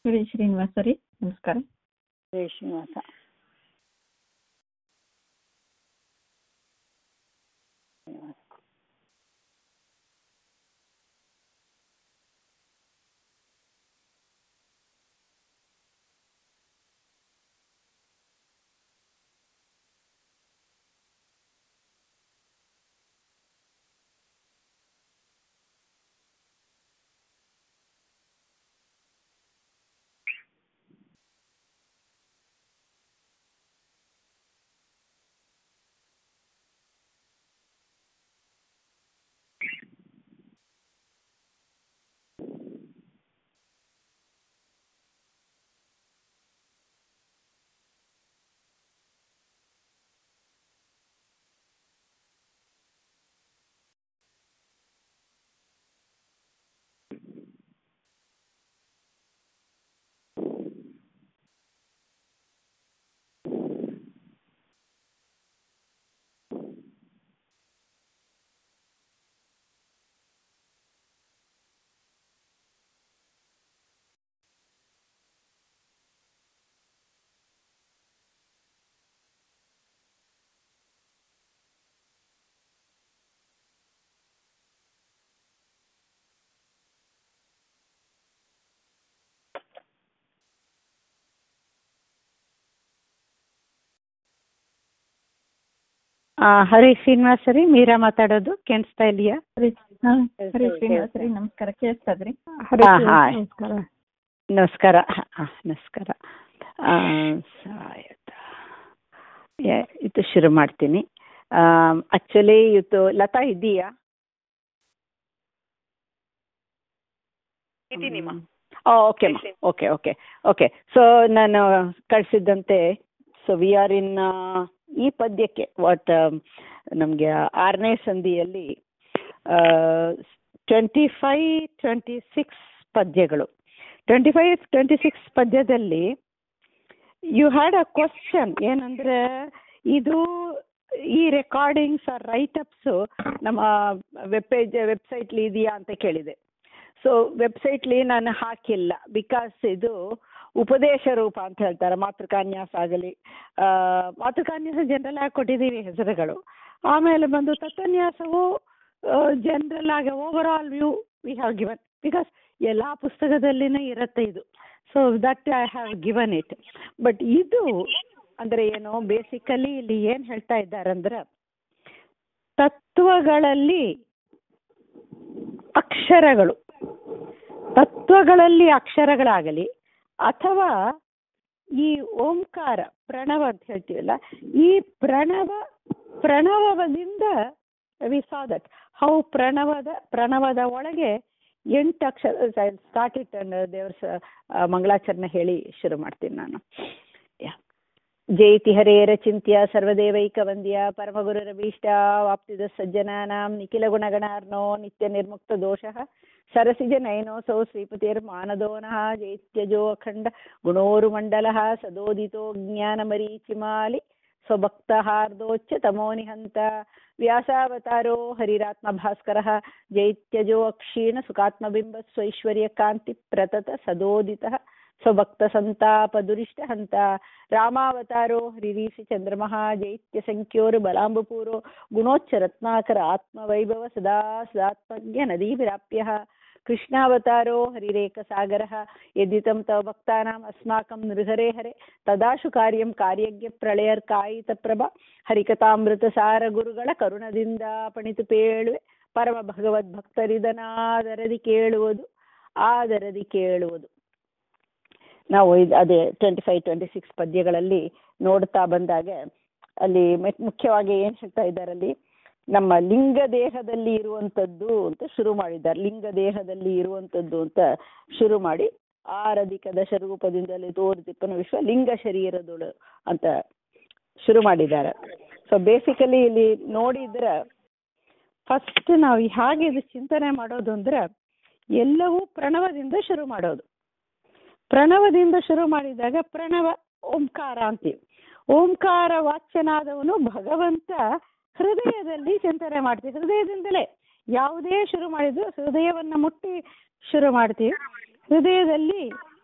ಈಶ್ವರಿ ಶ್ರೀನಿವಾಸ ರೀ ನಮಸ್ಕಾರ ಜೈ ಶ್ರೀನಿವಾಸ ಆ, ಹರಿ ಶ್ರೀನಿವಾಸ ರೀ ಮೀರಾ ಮಾತಾಡೋದು ಕೇಳಿಸ್ತಾ ಇದೆಯಾ ಹರಿ ಹಾಂ ಕೇಳ್ಸ್ತಾ ಹರಿ ಇದೆ, ಶ್ರೀನಿವಾಸ ರೀ ಕೇಳ್ಸ್ತಾ ನಮಸ್ಕಾರ ಕೇಳಿಸ್ತದ್ರಿ ಹರಿ ನಮಸ್ಕಾರ ನಮಸ್ಕಾರ ಹಾಂ ನಮಸ್ಕಾರ ಆ, ಸಾಯದ ಎ- ಇದು ಶುರು ಮಾಡ್ತೀನಿ ಆ್ಯಕ್ಚುಲಿ ಇವತ್ತು ಲತಾ ಇದೆಯಾ ಇದೀನಿ ಮಾ okay okay okay okay so ನಾನು ಕಳಿಸಿದ್ದಂತೆ ಸೊ ವಿ ಆರ್ ಇನ್ ಈ ಪದ್ಯಕ್ಕೆ ವಾಟ್ ನಮಗೆ ಆರನೇ ಸಂಧಿಯಲ್ಲಿ ಟ್ವೆಂಟಿ ಫೈ ಟ್ವೆಂಟಿ ಸಿಕ್ಸ್ ಪದ್ಯಗಳು ಟ್ವೆಂಟಿ ಫೈವ್ ಟ್ವೆಂಟಿ ಸಿಕ್ಸ್ ಪದ್ಯದಲ್ಲಿ ಯು ಹ್ಯಾಡ್ ಅ ಕ್ವಶನ್ ಏನಂದ್ರೆ ಇದು ಈ ರೆಕಾರ್ಡಿಂಗ್ಸ್ ಆರ್ ರೈಟಪ್ಸು ನಮ್ಮ ವೆಬ್ ಪೇಜ್ ವೆಬ್ಸೈಟ್ಲಿ ಇದೆಯಾ ಅಂತ ಕೇಳಿದೆ ಸೊ ವೆಬ್ಸೈಟ್ಲಿ ನಾನು ಹಾಕಿಲ್ಲ ಬಿಕಾಸ್ ಇದು ಉಪದೇಶ ರೂಪ ಅಂತ ಹೇಳ್ತಾರೆ ಮಾತೃಕಾನ್ಯಾಸ ಆಗಲಿ ಮಾತೃಕಾನ್ಯಾಸ ಜನರಲ್ ಆಗಿ ಕೊಟ್ಟಿದ್ದೀವಿ ಹೆಸರುಗಳು ಆಮೇಲೆ ಬಂದು ತತ್ವನ್ಯಾಸವು ಜನರಲ್ ಆಗಿ over all view we have given because ಎಲ್ಲ ಪುಸ್ತಕದಲ್ಲಿನೇ ಇರುತ್ತೆ ಇದು so that I have given it but ಇದು ಅಂದರೆ ಏನು ಬೇಸಿಕಲಿ ಇಲ್ಲಿ ಏನು ಹೇಳ್ತಾ ಇದ್ದಾರೆ ಅಂದ್ರೆ ತತ್ವಗಳಲ್ಲಿ ಅಕ್ಷರಗಳು ತತ್ವಗಳಲ್ಲಿ ಅಕ್ಷರಗಳಾಗಲಿ ಅಥವಾ ಈ ಓಂಕಾರ ಪ್ರಣವ ಅಂತ ಹೇಳ್ತೀವಲ್ಲ ಈ ಪ್ರಣವ ಪ್ರಣವದಿಂದ ವಿ ಸಾ ದಟ್ ಹೌ ಪ್ರಣವದ ಪ್ರಣವದ ಒಳಗೆ ಎಂಟು ಅಕ್ಷರ ಸ್ಟಾರ್ಟ್ ಇಟ್ ಅಂಡ್ ದೇವರ ಸ- ಆ, ಮಂಗಳಾಚರಣೆ ಹೇಳಿ ಶುರು ಮಾಡ್ತೀನಿ ನಾನು ಯಾ ಜಯತಿ ಹರೇರ ಚಿಂತ್ಯ ಸರ್ವದೇವೈಕವಂದ್ಯ ಪರಮಗುರುರಭೀಷ್ಟ ವಾಪ್ತಿದ ಸಜ್ಜನಾನಾಂ ನಿಖಿಲ ಗುಣಗಣಾರ್ನೋ ನಿತ್ಯ ನಿರ್ಮುಕ್ತ ದೋಷಃ ಸರಸಿಜ ನಯನೋಸೌ ಶ್ರೀಪತಿರ್ಮಾನದೋ ನಃ ಜೈತ್ಯಜೋ ಅಖಂಡ ಗುಣೋರುಮಂಡಲಃ ಸದೋದಿತೋ ಜ್ಞಾನಮರೀಚಿಮಾಲಿ ಸ್ವಭಕ್ತಹಾರ್ದೋಚ್ಚ ತಮೋನಿಹಂತ ವ್ಯಾಸಾವತಾರೋ ಹರಿರಾತ್ಮ ಭಾಸ್ಕರಃ ಜೈತ್ಯಜೋ ಅಕ್ಷೀಣ ಸುಖಾತ್ಮಬಿಂಬ ಸ್ವೈಶ್ವರ್ಯ ಕಾಂತಿ ಪ್ರತತ ಸದೋದಿತಃ ಸ್ವಭಕ್ತ ಸಂತಾಪ ದುರಿಷ್ಟ ಹಂತ ರಾಮಾವತಾರೋ ಹರಿರೀಸಿ ಚಂದ್ರಮಃ ಜೈತ್ಯ ಸಂಖ್ಯೋರು ಬಲಾಂಬಪೂರೋ ಗುಣೋಚ್ಚ ರತ್ನಾಕರ ಆತ್ಮವೈಭವ ಸದಾ ಸದಾತ್ಮಜ್ಞ ನದೀಭಿರಾಪ್ಯ ಕೃಷ್ಣಾವತಾರೋ ಹರಿರೇಕಸಾಗರಃ ಯದಿतं तव भक्तानाम् अस्माकं नृहरे हरे ತದಾಶು ಕಾರ್ಯಂ ಕಾರ್ಯಜ್ಞ ಪ್ರಳಯರ್ಕಾಯಿತ ಪ್ರಭ ಹರಿಕಥಾಮೃತಸಾರ ಗುರುಗಳ ಕರುಣದಿಂದ ಪಣಿತು ಪೇಳುವೆ ಪರಮ ಭಗವದ್ ಭಕ್ತರಿದನಾದರದಿ ಕೇಳುವುದು ಆದರದಿ ಕೇಳುವುದು ನಾವು ಇದು ಅದೇ ಟ್ವೆಂಟಿ ಫೈವ್ ಟ್ವೆಂಟಿ ಸಿಕ್ಸ್ ಪದ್ಯಗಳಲ್ಲಿ ನೋಡ್ತಾ ಬಂದಾಗ ಅಲ್ಲಿ ಮೆ- ಮುಖ್ಯವಾಗಿ ಏನು ಹೇಳ್ತಾ ಇದ್ದಾರೆ ಅಲ್ಲಿ ನಮ್ಮ ಲಿಂಗ ದೇಹದಲ್ಲಿ ಇರುವಂಥದ್ದು ಅಂತ ಶುರು ಮಾಡಿದ್ದಾರೆ ಲಿಂಗ ದೇಹದಲ್ಲಿ ಇರುವಂಥದ್ದು ಅಂತ ಶುರು ಮಾಡಿ ಆರಧಿಕ ದಶರೂಪದಿಂದಲೇ ತೋರಿತಿಪ್ಪನ ವಿಶ್ವ ಲಿಂಗ ಶರೀರದೊಳು ಅಂತ ಶುರು ಮಾಡಿದ್ದಾರೆ ಸೊ ಬೇಸಿಕಲಿ ಇಲ್ಲಿ ನೋಡಿದ್ರೆ ಫಸ್ಟ್ ನಾವು ಹೇಗೆ ಇದು ಚಿಂತನೆ ಮಾಡೋದು ಅಂದ್ರೆ ಎಲ್ಲವೂ ಪ್ರಣವದಿಂದ ಶುರು ಮಾಡೋದು ಪ್ರಣವದಿಂದ ಶುರು ಮಾಡಿದಾಗ ಪ್ರಣವ ಓಂಕಾರ ಅಂತೀವಿ ಓಂಕಾರ ವಾಚ್ಯನಾದವನು ಭಗವಂತ ಹೃದಯದಲ್ಲಿ ಚಿಂತನೆ ಮಾಡ್ತೀವಿ ಹೃದಯದಿಂದಲೇ ಯಾವುದೇ ಶುರು ಮಾಡಿದ್ರು ಹೃದಯವನ್ನ ಮುಟ್ಟಿ ಶುರು ಮಾಡ್ತೀವಿ ಹೃದಯದಲ್ಲಿ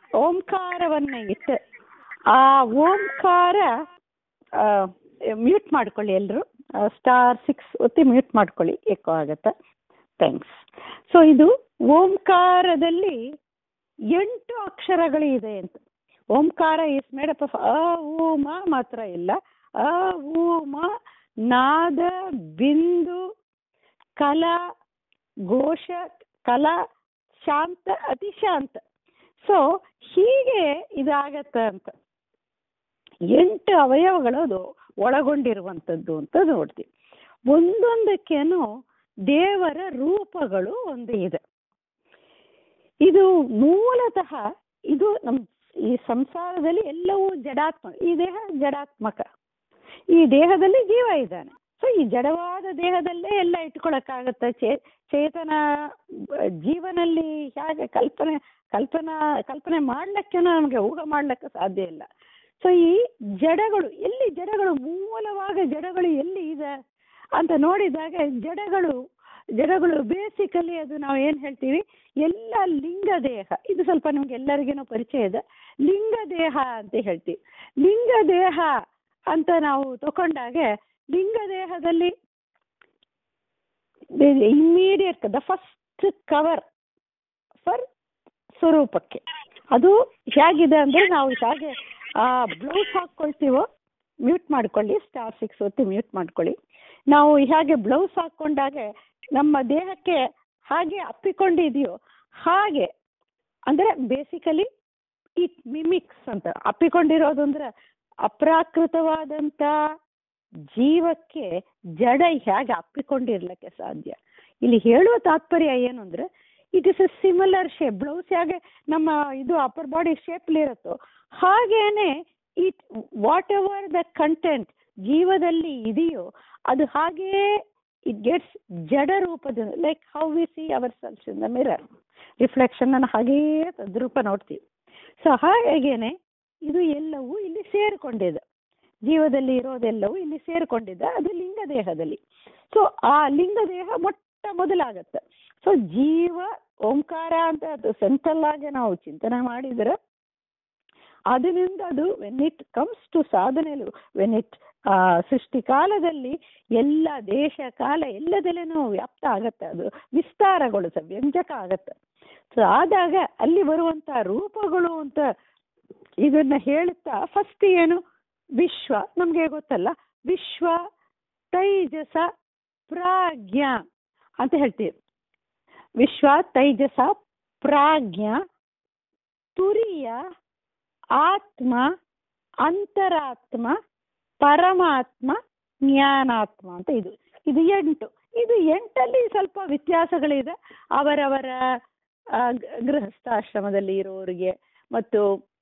ಓಂಕಾರವನ್ನ ಇಟ್ಟು ಆ ಓಂಕಾರ ಮ್ಯೂಟ್ ಮಾಡ್ಕೊಳ್ಳಿ ಎಲ್ಲರೂ ಸ್ಟಾರ್ ಸಿಕ್ಸ್ ಒತ್ತಿ ಮ್ಯೂಟ್ ಮಾಡ್ಕೊಳ್ಳಿ ಎಕೋ ಆಗತ್ತೆ ಥ್ಯಾಂಕ್ಸ್ ಸೊ ಇದು ಓಂಕಾರದಲ್ಲಿ ಎಂಟು ಅಕ್ಷರಗಳು ಇದೆ ಅಂತ ಓಂಕಾರ ಇಸ್ ಮೇಡಪ್ ಆಫ್ ಅ ಉ ಮ ಮಾತ್ರ ಇಲ್ಲ ಅ ಉ ಮ ನಾದ ಬಿಂದು ಕಲ ಘೋಷ ಕಲ ಶಾಂತ ಅತಿ ಶಾಂತ ಸೊ ಹೀಗೆ ಇದಾಗತ್ತೆ ಅಂತ ಎಂಟು ಅವಯವಗಳು ಅದು ಒಳಗೊಂಡಿರುವಂಥದ್ದು ಅಂತ ನೋಡ್ತೀವಿ ಒಂದೊಂದಕ್ಕೇನು ದೇವರ ರೂಪಗಳು ಒಂದು ಇದೆ ಇದು ಮೂಲತಃ ಇದು ನಮ್ಮ ಈ ಸಂಸಾರದಲ್ಲಿ ಎಲ್ಲವೂ ಜಡಾತ್ಮಕ ಈ ದೇಹ ಜಡಾತ್ಮಕ ಈ ದೇಹದಲ್ಲಿ ಜೀವ ಇದ್ದಾನೆ ಸೊ ಈ ಜಡವಾದ ದೇಹದಲ್ಲೇ ಎಲ್ಲ ಇಟ್ಕೊಳಕ್ಕಾಗತ್ತೆ ಚೇ ಚೇತನ ಬ- ಜೀವನಲ್ಲಿ ಹೇಗೆ ಕಲ್ಪನೆ ಕಲ್ಪನಾ ಕಲ್ಪನೆ ಮಾಡ್ಲಿಕ್ಕೆ ನಮಗೆ ಊಹೆ ಮಾಡ್ಲಿಕ್ಕೆ ಸಾಧ್ಯ ಇಲ್ಲ ಸೊ ಈ ಜಡಗಳು ಎಲ್ಲಿ ಜಡಗಳು ಮೂಲವಾಗ ಜಡಗಳು ಎಲ್ಲಿ ಇದೆ ಅಂತ ನೋಡಿದಾಗ ಜಡಗಳು ಜಡಗಳು ಬೇಸಿಕಲಿ ಅದು ನಾವು ಏನು ಹೇಳ್ತೀವಿ ಎಲ್ಲ ಲಿಂಗ ದೇಹ ಇದು ಸ್ವಲ್ಪ ನಿಮ್ಗೆ ಎಲ್ಲರಿಗೇನೋ ಪರಿಚಯ ಇದೆ ಲಿಂಗ ದೇಹ ಅಂತ ಹೇಳ್ತೀವಿ ಲಿಂಗ ದೇಹ ಅಂತ ನಾವು ತಗೊಂಡಾಗೆ ಲಿಂಗ ದೇಹದಲ್ಲಿ immediate the first cover for ಸ್ವರೂಪಕ್ಕೆ ಅದು ಹೇಗಿದೆ ಅಂದ್ರೆ ನಾವು ಹೇಗೆ ಆ ಬ್ಲೌಸ್ ಹಾಕ್ಕೊಳ್ತೀವೋ ಮ್ಯೂಟ್ ಮಾಡ್ಕೊಳ್ಳಿ ಸ್ಟಾರ್ ಸಿಕ್ಸ್ ಒತ್ತಿ ಮ್ಯೂಟ್ ಮಾಡ್ಕೊಳ್ಳಿ ನಾವು ಹೇಗೆ ಬ್ಲೌಸ್ ಹಾಕ್ಕೊಂಡಾಗೆ ನಮ್ಮ ದೇಹಕ್ಕೆ ಹಾಗೆ ಅಪ್ಪಿಕೊಂಡಿದೆಯೋ ಹಾಗೆ ಅಂದ್ರೆ ಬೇಸಿಕಲಿ ಇಟ್ ಮಿಮಿಕ್ಸ್ ಅಂತ ಅಪ್ಪಿಕೊಂಡಿರೋದು ಅಂದ್ರೆ ಅಪ್ರಾಕೃತವಾದಂತ ಜೀವಕ್ಕೆ ಜಡ ಹೇಗೆ ಅಪ್ಪಿಕೊಂಡಿರ್ಲಿಕ್ಕೆ ಸಾಧ್ಯ ಇಲ್ಲಿ ಹೇಳುವ ತಾತ್ಪರ್ಯ ಏನು ಅಂದ್ರೆ it is a similar shape blouse ಹೇಗೆ ನಮ್ಮ ಇದು ಅಪ್ಪರ್ ಬಾಡಿ ಶೇಪ್ಲಿ ಇರುತ್ತೋ ಹಾಗೇನೆ it whatever the content ಜೀವದಲ್ಲಿ ಇದೆಯೋ ಅದು ಹಾಗೇ ಇಟ್ ಗೆಟ್ಸ್ ಜಡ ರೂಪದ like how we see ourselves in the mirror reflection ಅನ್ನು ಹಾಗೇ ತದ್ರೂಪ ನೋಡ್ತೀವಿ ಸೊ ಹಾಗೇನೆ ಇದು ಎಲ್ಲವೂ ಇಲ್ಲಿ ಸೇರಿಕೊಂಡಿದೆ ಜೀವದಲ್ಲಿ ಇರೋದೆಲ್ಲವೂ ಇಲ್ಲಿ ಸೇರಿಕೊಂಡಿದೆ ಅದು ಲಿಂಗ ದೇಹದಲ್ಲಿ ಸೊ ಆ ಲಿಂಗ ದೇಹ ಮೊಟ್ಟ ಮೊದಲಾಗತ್ತೆ ಸೊ ಜೀವ ಓಂಕಾರ ಅಂತ ಅದು ಸೆಂಟ್ರಲ್ ಆಗಿ ನಾವು ಚಿಂತನೆ ಮಾಡಿದರೆ ಅದರಿಂದ ಅದು ವೆನ್ ಇಟ್ ಕಮ್ಸ್ ಟು ಸಾಧನೆಲು ವೆನ್ ಇಟ್ ಸೃಷ್ಟಿ ಕಾಲದಲ್ಲಿ ಎಲ್ಲ ದೇಶ ಕಾಲ ಎಲ್ಲದಲ್ಲೇನೂ ವ್ಯಾಪ್ತ ಆಗತ್ತೆ ಅದು ವಿಸ್ತಾರಗೊಳಿಸ ವ್ಯಂಜಕ ಆಗತ್ತೆ ಸೊ ಆದಾಗ ಅಲ್ಲಿ ಬರುವಂತ ರೂಪಗಳು ಅಂತ ಇದನ್ನ ಹೇಳುತ್ತಾ ಫಸ್ಟ್ ಏನು ವಿಶ್ವ ನಮ್ಗೆ ಗೊತ್ತಲ್ಲ ವಿಶ್ವ ತೈಜಸ ಪ್ರಾಜ್ಞ ಅಂತ ಹೇಳ್ತೀವಿ ವಿಶ್ವ ತೈಜಸ ಪ್ರಾಜ್ಞ ತುರಿಯ ಆತ್ಮ ಅಂತರಾತ್ಮ ಪರಮಾತ್ಮ ಜ್ಞಾನಾತ್ಮ ಅಂತ ಇದು ಇದು ಎಂಟು ಇದು ಎಂಟಲ್ಲಿ ಸ್ವಲ್ಪ ವ್ಯತ್ಯಾಸಗಳಿದೆ ಅವರವರ ಆ, ಗ- ಗೃಹಸ್ಥಾಶ್ರಮದಲ್ಲಿ ಇರೋರಿಗೆ ಮತ್ತು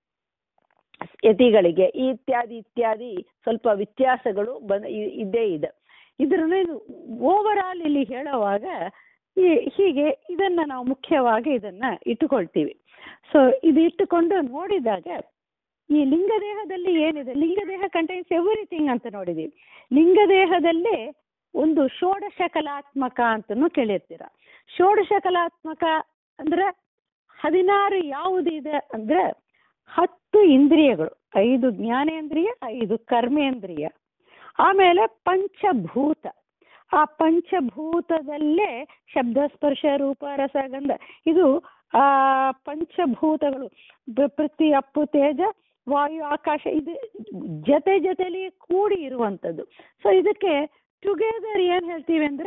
ಯತಿಗಳಿಗೆ ಇತ್ಯಾದಿ ಇತ್ಯಾದಿ ಸ್ವಲ್ಪ ವ್ಯತ್ಯಾಸಗಳು ಬಂದ ಇ- ಇದ್ದೇ ಇದೆ ಇದರನ್ನ ಇದು ಓವರ್ ಆಲ್ ಇಲ್ಲಿ ಹೇಳುವಾಗ ಈ ಹೀಗೆ ಇದನ್ನ ನಾವು ಮುಖ್ಯವಾಗಿ ಇದನ್ನ ಇಟ್ಟುಕೊಳ್ತೀವಿ ಸೊ ಇದು ಇಟ್ಟುಕೊಂಡು ನೋಡಿದಾಗ ಈ ಲಿಂಗದೇಹದಲ್ಲಿ ಏನಿದೆ ಲಿಂಗದೇಹ ಕಂಟೈನ್ಸ್ ಎವ್ರಿಥಿಂಗ್ ಅಂತ ನೋಡಿದೀವಿ ಲಿಂಗದೇಹದಲ್ಲೇ ಒಂದು ಷೋಡಶ ಕಲಾತ್ಮಕ ಅಂತನೂ ಕೇಳಿರ್ತೀರ ಷೋಡಶ ಕಲಾತ್ಮಕ ಅಂದ್ರೆ ಹದಿನಾರು ಯಾವುದಿದೆ ಅಂದ್ರೆ ಹತ್ತು ಇಂದ್ರಿಯಗಳು ಐದು ಜ್ಞಾನೇಂದ್ರಿಯ ಐದು ಕರ್ಮೇಂದ್ರಿಯ ಆಮೇಲೆ ಪಂಚಭೂತ ಆ ಪಂಚಭೂತದಲ್ಲೇ ಶಬ್ದ ಸ್ಪರ್ಶ ರೂಪ ರಸ ಗಂಧ ಇದು ಆ ಪಂಚಭೂತಗಳು ಬ- ಪೃಥ್ವಿ ಅಪ್ಪು ತೇಜ ವಾಯು ಆಕಾಶ ಇದು ಜೊತೆ ಜೊತೆಲಿ ಕೂಡಿ ಇರುವಂಥದ್ದು ಸೊ ಇದಕ್ಕೆ ಟುಗೆದರ್ ಏನ್ ಹೇಳ್ತೀವಿ ಅಂದ್ರೆ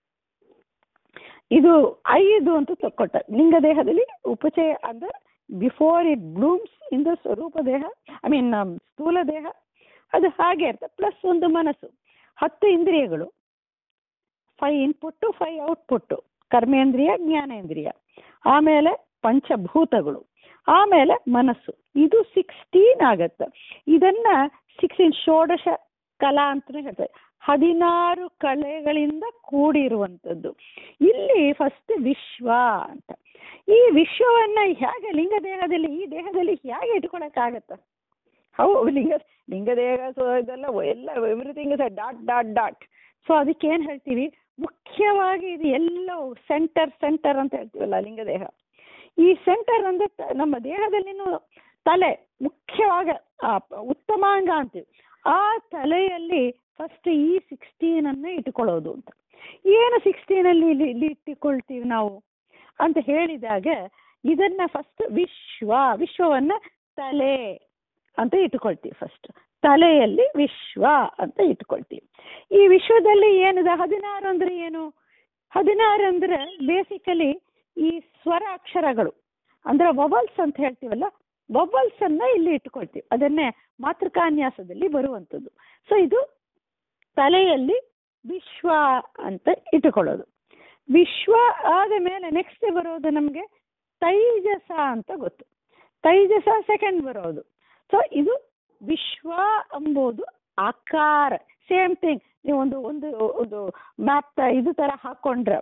ಇದು ಐದು ಅಂತ ತಕ್ಕೊಟ್ಟ ಲಿಂಗದೇಹದಲ್ಲಿ ಉಪಚಯ ಅಂದ್ರೆ before it blooms in the ಸ್ವರೂಪ ದೇಹ ಐ ಮೀನ್ ಸ್ಥೂಲ ದೇಹ ಅದು ಹಾಗೆ ಇರ್ತದೆ ಪ್ಲಸ್ ಒಂದು ಮನಸ್ಸು ಹತ್ತು ಇಂದ್ರಿಯಗಳು ಫೈವ್ ಇನ್ಪುಟ್ಟು ಫೈವ್ ಔಟ್ಪುಟ್ಟು ಕರ್ಮೇಂದ್ರಿಯ ಜ್ಞಾನೇಂದ್ರಿಯ ಆಮೇಲೆ ಪಂಚಭೂತಗಳು ಆಮೇಲೆ ಮನಸ್ಸು ಇದು ಸಿಕ್ಸ್ಟೀನ್ ಆಗತ್ತೆ ಇದನ್ನ ಸಿಕ್ಸ್ಟೀನ್ ಷೋಡಶ ಕಲಾ ಅಂತಲೇ ಹೇಳ್ತಾರೆ ಹದಿನಾರು ಕಲೆಗಳಿಂದ ಕೂಡಿರುವಂಥದ್ದು ಇಲ್ಲಿ ಫಸ್ಟ್ ವಿಶ್ವ ಅಂತ ಈ ವಿಶ್ವವನ್ನ ಹೇಗೆ ಲಿಂಗ ದೇಹದಲ್ಲಿ ಈ ದೇಹದಲ್ಲಿ ಹೇಗೆ ಇಟ್ಕೊಳಕ್ಕಾಗತ್ತ ಹೌ ಲಿಂಗ ಲಿಂಗ ದೇಹ ಸೊ ಇದೆಲ್ಲ ಎಲ್ಲ everything is dot dot dot so ಅದಕ್ಕೆ ಏನ್ ಹೇಳ್ತೀವಿ ಮುಖ್ಯವಾಗಿ ಇದು ಎಲ್ಲವೂ ಸೆಂಟರ್ ಸೆಂಟರ್ ಅಂತ ಹೇಳ್ತೀವಲ್ಲ ಲಿಂಗದೇಹ ಈ ಸೆಂಟರ್ ಅಂದ್ರೆ ತ- ನಮ್ಮ ದೇಹದಲ್ಲಿನೂ ತಲೆ ಮುಖ್ಯವಾಗ ಆ, ಪ- ಉತ್ತಮಾಂಗ ಅಂತೀವಿ ಆ ತಲೆಯಲ್ಲಿ ಫಸ್ಟ್ ಈ ಸಿಕ್ಸ್ಟೀನ್ ಅನ್ನ ಇಟ್ಕೊಳ್ಳೋದು ಅಂತ ಏನು ಸಿಕ್ಸ್ಟೀನ್ ಅಲ್ಲಿ ಇಲ್ಲಿ ಇಲ್ಲಿ ಇಟ್ಟುಕೊಳ್ತೀವಿ ನಾವು ಅಂತ ಹೇಳಿದಾಗ ಇದನ್ನ ಫಸ್ಟ್ ವಿಶ್ವ ವಿಶ್ವವನ್ನ ತಲೆ ಅಂತ ಇಟ್ಕೊಳ್ತೀವಿ ಫಸ್ಟ್ ತಲೆಯಲ್ಲಿ ವಿಶ್ವ ಅಂತ ಇಟ್ಕೊಳ್ತೀವಿ ಈ ವಿಶ್ವದಲ್ಲಿ ಏನಿದೆ ಹದಿನಾರು ಅಂದ್ರೆ ಏನು ಹದಿನಾರು ಅಂದ್ರೆ ಬೇಸಿಕಲಿ ಈ ಸ್ವರ ಅಕ್ಷರಗಳು ಅಂದ್ರೆ ವಬಲ್ಸ್ ಅಂತ ಹೇಳ್ತೀವಲ್ಲ ವಬಲ್ಸ್ ಅನ್ನ ಇಲ್ಲಿ ಇಟ್ಕೊಳ್ತೀವಿ ಅದನ್ನೇ ಮಾತೃಕಾನ್ಯಾಸದಲ್ಲಿ ಬರುವಂಥದ್ದು ಸೊ ಇದು ತಲೆಯಲ್ಲಿ ವಿಶ್ವ ಅಂತ ಇಟ್ಟುಕೊಳ್ಳೋದು ವಿಶ್ವ ಆದ ಮೇಲೆ ನೆಕ್ಸ್ಟ್ ಬರೋದು ನಮಗೆ ತೈಜಸ ಅಂತ ಗೊತ್ತು ತೈಜಸ ಸೆಕೆಂಡ್ ಬರೋದು ಸೊ ಇದು ವಿಶ್ವ ಎಂಬುದು ಆಕಾರ ಸೇಮ್ ಥಿಂಗ್ ನೀವು ಒಂದು ಒಂದು ಒಂದು ಮ್ಯಾಪ್ ಇದು ತರ ಹಾಕೊಂಡ್ರೆ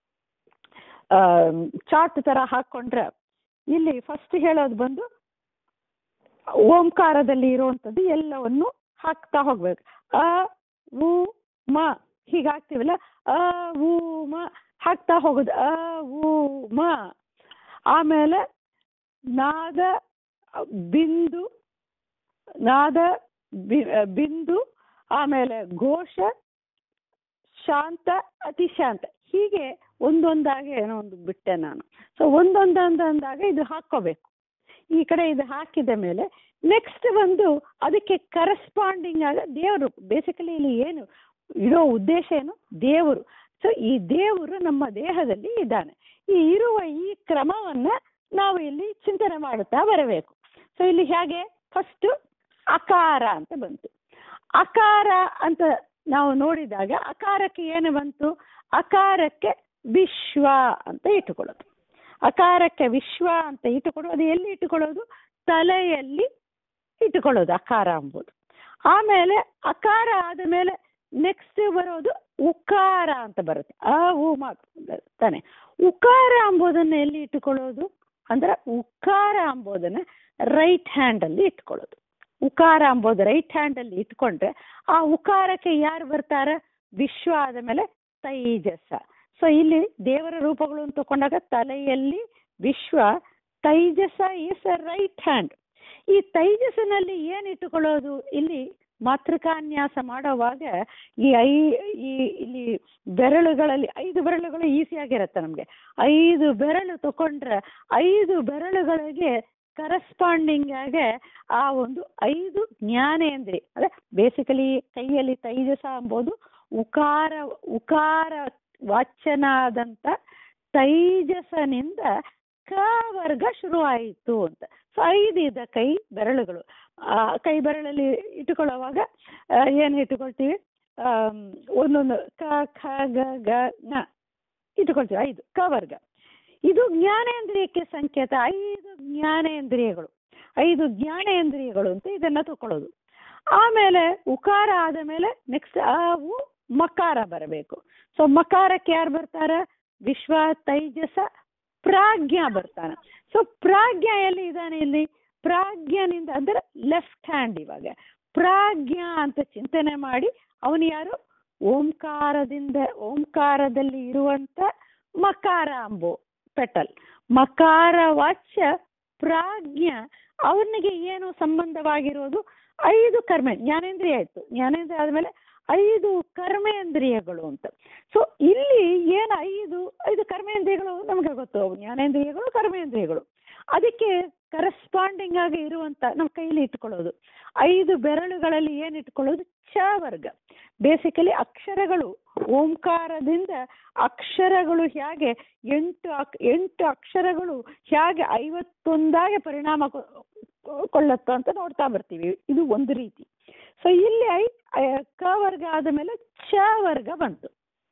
ಚಾರ್ಟ್ ತರ ಹಾಕೊಂಡ್ರೆ ಇಲ್ಲಿ ಫಸ್ಟ್ ಹೇಳೋದು ಬಂದು ಓಂಕಾರದಲ್ಲಿ ಇರುವಂಥದ್ದು ಎಲ್ಲವನ್ನು ಹಾಕ್ತಾ ಹೋಗ್ಬೇಕು ಅ ಉ ಮ ಹೀಗೆ ಹಾಕ್ತೀವಲ್ಲ ಅ ಉ ಮ ಹಾಕ್ತಾ ಹೋಗೋದು ಅ ಉ ಮ ಆಮೇಲೆ ನಾದ ಬಿಂದು ನಾದ ಬಿ- ಬಿಂದು ಆಮೇಲೆ ಘೋಷ ಶಾಂತ ಅತಿ ಶಾಂತ ಹೀಗೆ ಒಂದೊಂದಾಗಿ ಏನೋ ಒಂದು ಬಿಟ್ಟೆ ನಾನು ಸೊ ಒಂದೊಂದೊಂದೊಂದಾಗ ಇದು ಹಾಕ್ಕೋಬೇಕು ಈ ಕಡೆ ಇದು ಹಾಕಿದ ಮೇಲೆ ನೆಕ್ಸ್ಟ್ ಬಂದು ಅದಕ್ಕೆ ಕರೆಸ್ಪಾಂಡಿಂಗ್ ಆಗ ದೇವರು ಬೇಸಿಕಲಿ ಇಲ್ಲಿ ಏನು ಇಡೋ ಉದ್ದೇಶ ಏನು ದೇವರು ಸೊ ಈ ದೇವರು ನಮ್ಮ ದೇಹದಲ್ಲಿ ಇದ್ದಾನೆ ಈ ಇರುವ ಈ ಕ್ರಮವನ್ನ ನಾವು ಇಲ್ಲಿ ಚಿಂತನೆ ಮಾಡುತ್ತಾ ಬರಬೇಕು ಸೊ ಇಲ್ಲಿ ಹೇಗೆ ಫಸ್ಟ್ ಅಕಾರ ಅಂತ ಬಂತು ಅಕಾರ ಅಂತ ನಾವು ನೋಡಿದಾಗ ಅಕಾರಕ್ಕೆ ಏನು ಬಂತು ಅಕಾರಕ್ಕೆ ವಿಶ್ವ ಅಂತ ಇಟ್ಟುಕೊಳ್ಳೋದು ಅಕಾರಕ್ಕೆ ವಿಶ್ವ ಅಂತ ಇಟ್ಟುಕೊಳ್ಳೋದು ಅದು ಎಲ್ಲಿ ಇಟ್ಟುಕೊಳ್ಳೋದು ತಲೆಯಲ್ಲಿ ಇಟ್ಟುಕೊಳ್ಳೋದು ಅಕಾರ ಎಂಬುದು ಆಮೇಲೆ ಅಕಾರ ಆದ ಮೇಲೆ ನೆಕ್ಸ್ಟ್ ಬರೋದು ಉಕಾರ ಅಂತ ಬರುತ್ತೆ ಆ ಉ ಮ ತಾನೆ ಉಕಾರ ಎಂಬುದನ್ನ ಎಲ್ಲಿ ಇಟ್ಟುಕೊಳ್ಳೋದು ಅಂದ್ರೆ ಉಕಾರ ಎಂಬುದನ್ನ ರೈಟ್ ಹ್ಯಾಂಡ್ ಅಲ್ಲಿ ಇಟ್ಕೊಳ್ಳೋದು ಉಕಾರ ಎಂಬುದು ರೈಟ್ ಹ್ಯಾಂಡ್ ಅಲ್ಲಿ ಇಟ್ಕೊಂಡ್ರೆ ಆ ಉಕಾರಕ್ಕೆ ಯಾರು ಬರ್ತಾರೆ ವಿಶ್ವ ಆದ ಮೇಲೆ ತೈಜಸ ಸೊ ಇಲ್ಲಿ ದೇವರ ರೂಪಗಳು ಅಂತ ತಕೊಂಡಾಗ ತಲೆಯಲ್ಲಿ ವಿಶ್ವ ತೈಜಸ ಇಸ್ ರೈಟ್ ಹ್ಯಾಂಡ್ ಈ ತೈಜಸ್ಸಿನಲ್ಲಿ ಏನ್ ಇಟ್ಟುಕೊಳ್ಳೋದು ಇಲ್ಲಿ ಮಾತೃಕಾನ್ಯಾಸ ಮಾಡುವಾಗ ಈ ಐ ಈ ಇಲ್ಲಿ ಬೆರಳುಗಳಲ್ಲಿ ಐದು ಬೆರಳುಗಳು ಈಸಿಯಾಗಿರುತ್ತೆ ನಮಗೆ ಐದು ಬೆರಳು ತಕೊಂಡ್ರೆ ಐದು ಬೆರಳುಗಳಿಗೆ ಕರೆಸ್ಪಾಂಡಿಂಗ್ ಆಗಿ ಆ ಒಂದು ಐದು ಜ್ಞಾನೇಂದ್ರಿ ಅದೇ ಬೇಸಿಕಲಿ ಕೈಯಲ್ಲಿ ತೈಜಸ ಎಂಬುದು ಉಕಾರ ಉಕಾರ ವಾಚ್ಯನಾದಂತ ತೈಜಸನಿಂದ ಕ ವರ್ಗ ಶುರುವಾಯಿತು ಅಂತ ಸೊ ಐದು ಇದ್ದ ಕೈ ಬೆರಳುಗಳು ಆ ಕೈ ಬೆರಳಲ್ಲಿ ಇಟ್ಟುಕೊಳ್ಳುವಾಗ ಆ, ಏನು ಇಟ್ಟುಕೊಳ್ತೀವಿ ಆಮ್, ಒಂದೊಂದು ಕ ಖ ಗ ಗ ನ ಇಟ್ಟುಕೊಳ್ತೀವಿ ಐದು ಕ ವರ್ಗ ಇದು ಜ್ಞಾನೇಂದ್ರಿಯಕ್ಕೆ ಸಂಕೇತ ಐದು ಜ್ಞಾನೇಂದ್ರಿಯಗಳು ಐದು ಜ್ಞಾನೇಂದ್ರಿಯಗಳು ಅಂತ ಇದನ್ನ ತಕೊಳ್ಳೋದು ಆಮೇಲೆ ಉಕಾರ ಆದ ಮೇಲೆ ನೆಕ್ಸ್ಟ್ ಅವು ಮಕಾರ ಬರಬೇಕು ಸೊ ಮಕಾರಕ್ಕೆ ಯಾರು ಬರ್ತಾರ ವಿಶ್ವ ತೈಜಸ ಪ್ರಾಜ್ಞ ಬರ್ತಾನೆ ಸೊ ಪ್ರಾಜ್ಞ ಎಲ್ಲಿ ಇದ್ದಾನೆ ಇಲ್ಲಿ ಪ್ರಾಜ್ಞನಿಂದ ಅಂದ್ರೆ ಲೆಫ್ಟ್ ಹ್ಯಾಂಡ್ ಇವಾಗ ಪ್ರಾಜ್ಞ ಅಂತ ಚಿಂತನೆ ಮಾಡಿ ಅವನು ಯಾರು ಓಂಕಾರದಿಂದ ಓಂಕಾರದಲ್ಲಿ ಇರುವಂತ ಮಕಾರ ಅಂಬು ಪೆಟಲ್ ಮಕಾರ ವಾಚ್ಯ ಪ್ರಾಜ್ಞ ಅವನಿಗೆ ಏನು ಸಂಬಂಧವಾಗಿರೋದು ಐದು ಕರ್ಮ ಜ್ಞಾನೇಂದ್ರಿಯ ಆಯ್ತು ಜ್ಞಾನೇಂದ್ರಿಯ ಆದ್ಮೇಲೆ ಐದು ಕರ್ಮೇಂದ್ರಿಯಗಳು ಅಂತ ಸೊ ಇಲ್ಲಿ ಏನು ಐದು ಐದು ಕರ್ಮೇಂದ್ರಿಯಗಳು ನಮಗೆ ಗೊತ್ತು ಜ್ಞಾನೇಂದ್ರಿಯಗಳು ಕರ್ಮೇಂದ್ರಿಯಗಳು ಅದಕ್ಕೆ ಕರೆಸ್ಪಾಂಡಿಂಗ್ ಆಗಿ ಇರುವಂತ ನಮ್ಮ ಕೈಲಿ ಇಟ್ಕೊಳ್ಳೋದು ಐದು ಬೆರಳುಗಳಲ್ಲಿ ಏನ್ ಇಟ್ಕೊಳ್ಳೋದು ಚ ವರ್ಗ ಬೇಸಿಕಲಿ ಅಕ್ಷರಗಳು ಓಂಕಾರದಿಂದ ಅಕ್ಷರಗಳು ಹೇಗೆ ಎಂಟು ಅಕ್ ಎಂಟು ಅಕ್ಷರಗಳು ಹೇಗೆ ಐವತ್ತೊಂದಾಗೆ ಪರಿಣಾಮ ಕೊ- ಕೊಳ್ಳುತ್ತೋ ಅಂತ ನೋಡ್ತಾ ಬರ್ತೀವಿ ಇದು ಒಂದು ರೀತಿ ಸೊ ಇಲ್ಲಿ ಐ ಐ- ಕ ವರ್ಗ ಆದ ಮೇಲೆ ಚ ವರ್ಗ ಬಂತು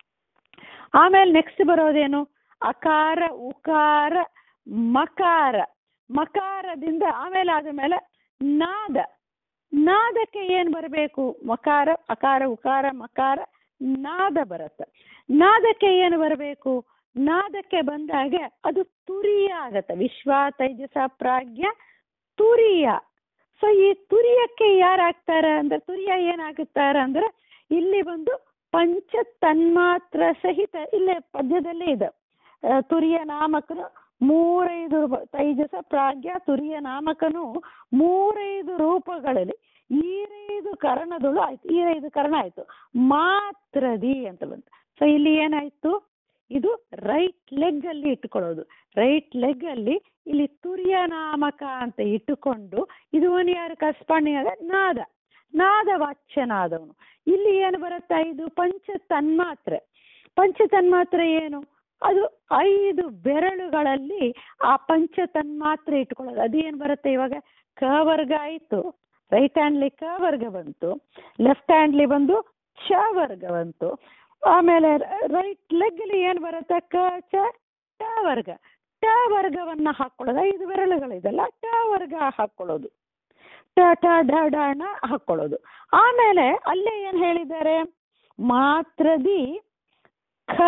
ಆಮೇಲೆ ನೆಕ್ಸ್ಟ್ ಬರೋದೇನು ಅಕಾರ ಉಕಾರ ಮಕಾರ ಮಕಾರದಿಂದ ಆಮೇಲೆ ಆದ ಮೇಲೆ ನಾದ ನಾದಕ್ಕೆ ಏನ್ ಬರಬೇಕು ಮಕಾರ ಅಕಾರ ಉಕಾರ ಮಕಾರ ನಾದ ಬರುತ್ತೆ ನಾದಕ್ಕೆ ಏನು ಬರಬೇಕು ನಾದಕ್ಕೆ ಬಂದಾಗ ಅದು ತುರಿಯ ಆಗತ್ತೆ ವಿಶ್ವ ತೈಜಸ ಪ್ರಾಜ್ಞ ತುರಿಯ ಸೊ ಈ ತುರಿಯಕ್ಕೆ ಯಾರಾಗ್ತಾರ ಅಂದ್ರೆ ತುರಿಯ ಏನಾಗುತ್ತಾರ ಅಂದ್ರೆ ಇಲ್ಲಿ ಬಂದು ಪಂಚ ತನ್ಮಾತ್ರ ಸಹಿತ ಇಲ್ಲೇ ಪದ್ಯದಲ್ಲೇ ಇದೆ ಆ, ತುರಿಯ ನಾಮಕನು ಮೂರೈದು ರೂಪ ತೈಜಸ ಪ್ರಾಗ್ಯ ತುರಿಯ ನಾಮಕನು ಮೂರೈದು ರೂಪಗಳಲ್ಲಿ ಈರೈದು ಕರ್ಣದಳು ಆಯ್ತು ಈರೈದು ಕರ್ಣ ಆಯ್ತು ಮಾತ್ರದಿ ಅಂತ ಬಂತು ಸೊ ಇಲ್ಲಿ ಏನಾಯ್ತು ಇದು ರೈಟ್ ಲೆಗ್ ಅಲ್ಲಿ ಇಟ್ಕೊಳ್ಳೋದು ರೈಟ್ ಲೆಗ್ ಅಲ್ಲಿ ಇಲ್ಲಿ ತುರಿಯ ನಾಮಕ ಅಂತ ಇಟ್ಟುಕೊಂಡು ಇದು ಒಂದು ಯಾರು ಕಸ್ಪಾಂಡಿಂಗ್ ಆಗ ನಾದ ನಾದ ವಾಚ್ಯನಾದವನು ಇಲ್ಲಿ ಏನು ಬರುತ್ತಾ ಇದು ಪಂಚ ತನ್ಮಾತ್ರೆ ಪಂಚ ತನ್ಮಾತ್ರೆ ಏನು ಅದು ಐದು ಬೆರಳುಗಳಲ್ಲಿ ಆ ಪಂಚ ತನ್ಮಾತ್ರೆ ಇಟ್ಕೊಳ್ಳೋದು ಅದೇನು ಬರುತ್ತೆ ಇವಾಗ ಕ ವರ್ಗ ಆಯಿತು ರೈಟ್ ಹ್ಯಾಂಡ್ಲಿ ಕ ವರ್ಗ ಬಂತು ಲೆಫ್ಟ್ ಹ್ಯಾಂಡ್ಲಿ ಬಂದು ಚ ವರ್ಗ ಬಂತು ಆಮೇಲೆ ರೈಟ್ ಲೆಗ್ಲಿ ಏನು ಬರುತ್ತೆ ಕ ಚ ಟ ವರ್ಗ ಟ ವರ್ಗವನ್ನ ಹಾಕೊಳ್ಳೋದು ಐದು ಬೆರಳುಗಳಿದೆಲ್ಲ ಟ ವರ್ಗ ಹಾಕೊಳ್ಳೋದು ಟ ಟ ಡ ಡನ ಹಾಕೊಳ್ಳೋದು ಆಮೇಲೆ ಅಲ್ಲೇ ಏನು ಹೇಳಿದ್ದಾರೆ ಮಾತ್ರದಿ ಖ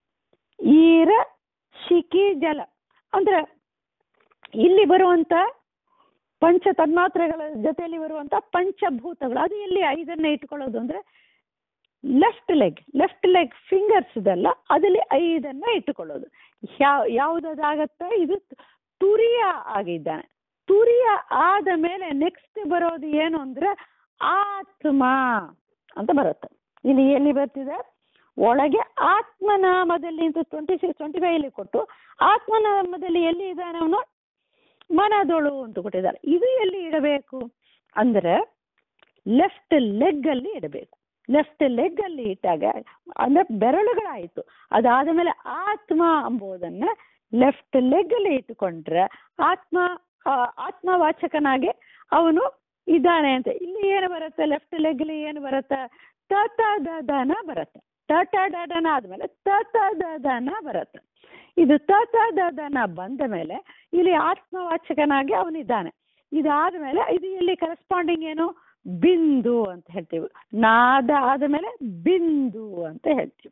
ಈರ ಶಿಖಿ ಜಲ ಅಂದ್ರೆ ಇಲ್ಲಿ ಬರುವಂತ ಪಂಚ ತನ್ಮಾತ್ರೆಗಳ ಜೊತೆಯಲ್ಲಿ ಬರುವಂತ ಪಂಚಭೂತಗಳು ಅದು ಎಲ್ಲಿ ಐದನ್ನ ಇಟ್ಕೊಳ್ಳೋದು ಅಂದ್ರೆ left leg left leg fingers ಇದೆಲ್ಲ ಅದಲ್ಲಿ ಐದನ್ನ ಇಟ್ಟುಕೊಳ್ಳೋದು ಯಾವ ಯಾವುದಾಗತ್ತ ಇದು ತುರಿಯ ಆಗಿದ್ದಾನೆ ತುರಿಯ ಆದ ಮೇಲೆ ನೆಕ್ಸ್ಟ್ ಬರೋದು ಏನು ಅಂದ್ರೆ ಆತ್ಮ ಅಂತ ಬರುತ್ತೆ ಇಲ್ಲಿ ಎಲ್ಲಿ ಬರ್ತಿದೆ ಒಳಗೆ ಆತ್ಮನಾಮದಲ್ಲಿ ಅಂತ ಟ್ವೆಂಟಿ ಸಿಕ್ಸ್ ಟ್ವೆಂಟಿ ಫೈವ್ ಅಲ್ಲಿ ಕೊಟ್ಟು ಆತ್ಮನಾಮದಲ್ಲಿ ಎಲ್ಲಿ ಇದ್ದಾನೆ ಅವನು ಮನದೊಳು ಅಂತ ಕೊಟ್ಟಿದ್ದಾರೆ ಇದು ಎಲ್ಲಿ ಇಡಬೇಕು ಅಂದ್ರೆ ಲೆಫ್ಟ್ ಲೆಗ್ ಅಲ್ಲಿ ಇಡಬೇಕು ಲೆಫ್ಟ್ ಲೆಗ್ ಅಲ್ಲಿ ಇಟ್ಟಾಗ ಅಂದ್ರೆ ಬೆರಳುಗಳಾಯಿತು ಅದಾದ ಮೇಲೆ ಆತ್ಮ ಎಂಬುದನ್ನ ಲೆಫ್ಟ್ ಲೆಗ್ ಅಲ್ಲಿ ಇಟ್ಟುಕೊಂಡ್ರೆ ಆತ್ಮ ಆ, ಆತ್ಮವಾಚಕನಾಗಿ ಅವನು ಇದ್ದಾನೆ ಅಂತ ಇಲ್ಲಿ ಏನು ಬರುತ್ತೆ ಲೆಫ್ಟ್ ಲೆಗ್ ಅಲ್ಲಿ ಏನು ಬರುತ್ತೆ ತ ತ ದ ದನ ಬರುತ್ತೆ ಟ ಟ ಡ ಡನ ಆದ್ಮೇಲೆ ತ ತ ದ ದನ ಬರುತ್ತೆ ಇದು ತ ತ ದ ದನ ಬಂದ ಮೇಲೆ ಇಲ್ಲಿ ಆತ್ಮವಾಚಕನಾಗಿ ಅವನಿದ್ದಾನೆ ಇದಾದ ಮೇಲೆ ಇದು ಇಲ್ಲಿ ಕರೆಸ್ಪಾಂಡಿಂಗ್ ಏನು ಬಿಂದು ಅಂತ ಹೇಳ್ತೀವಿ ನಾದ ಆದಮೇಲೆ ಬಿಂದು ಅಂತ ಹೇಳ್ತೀವಿ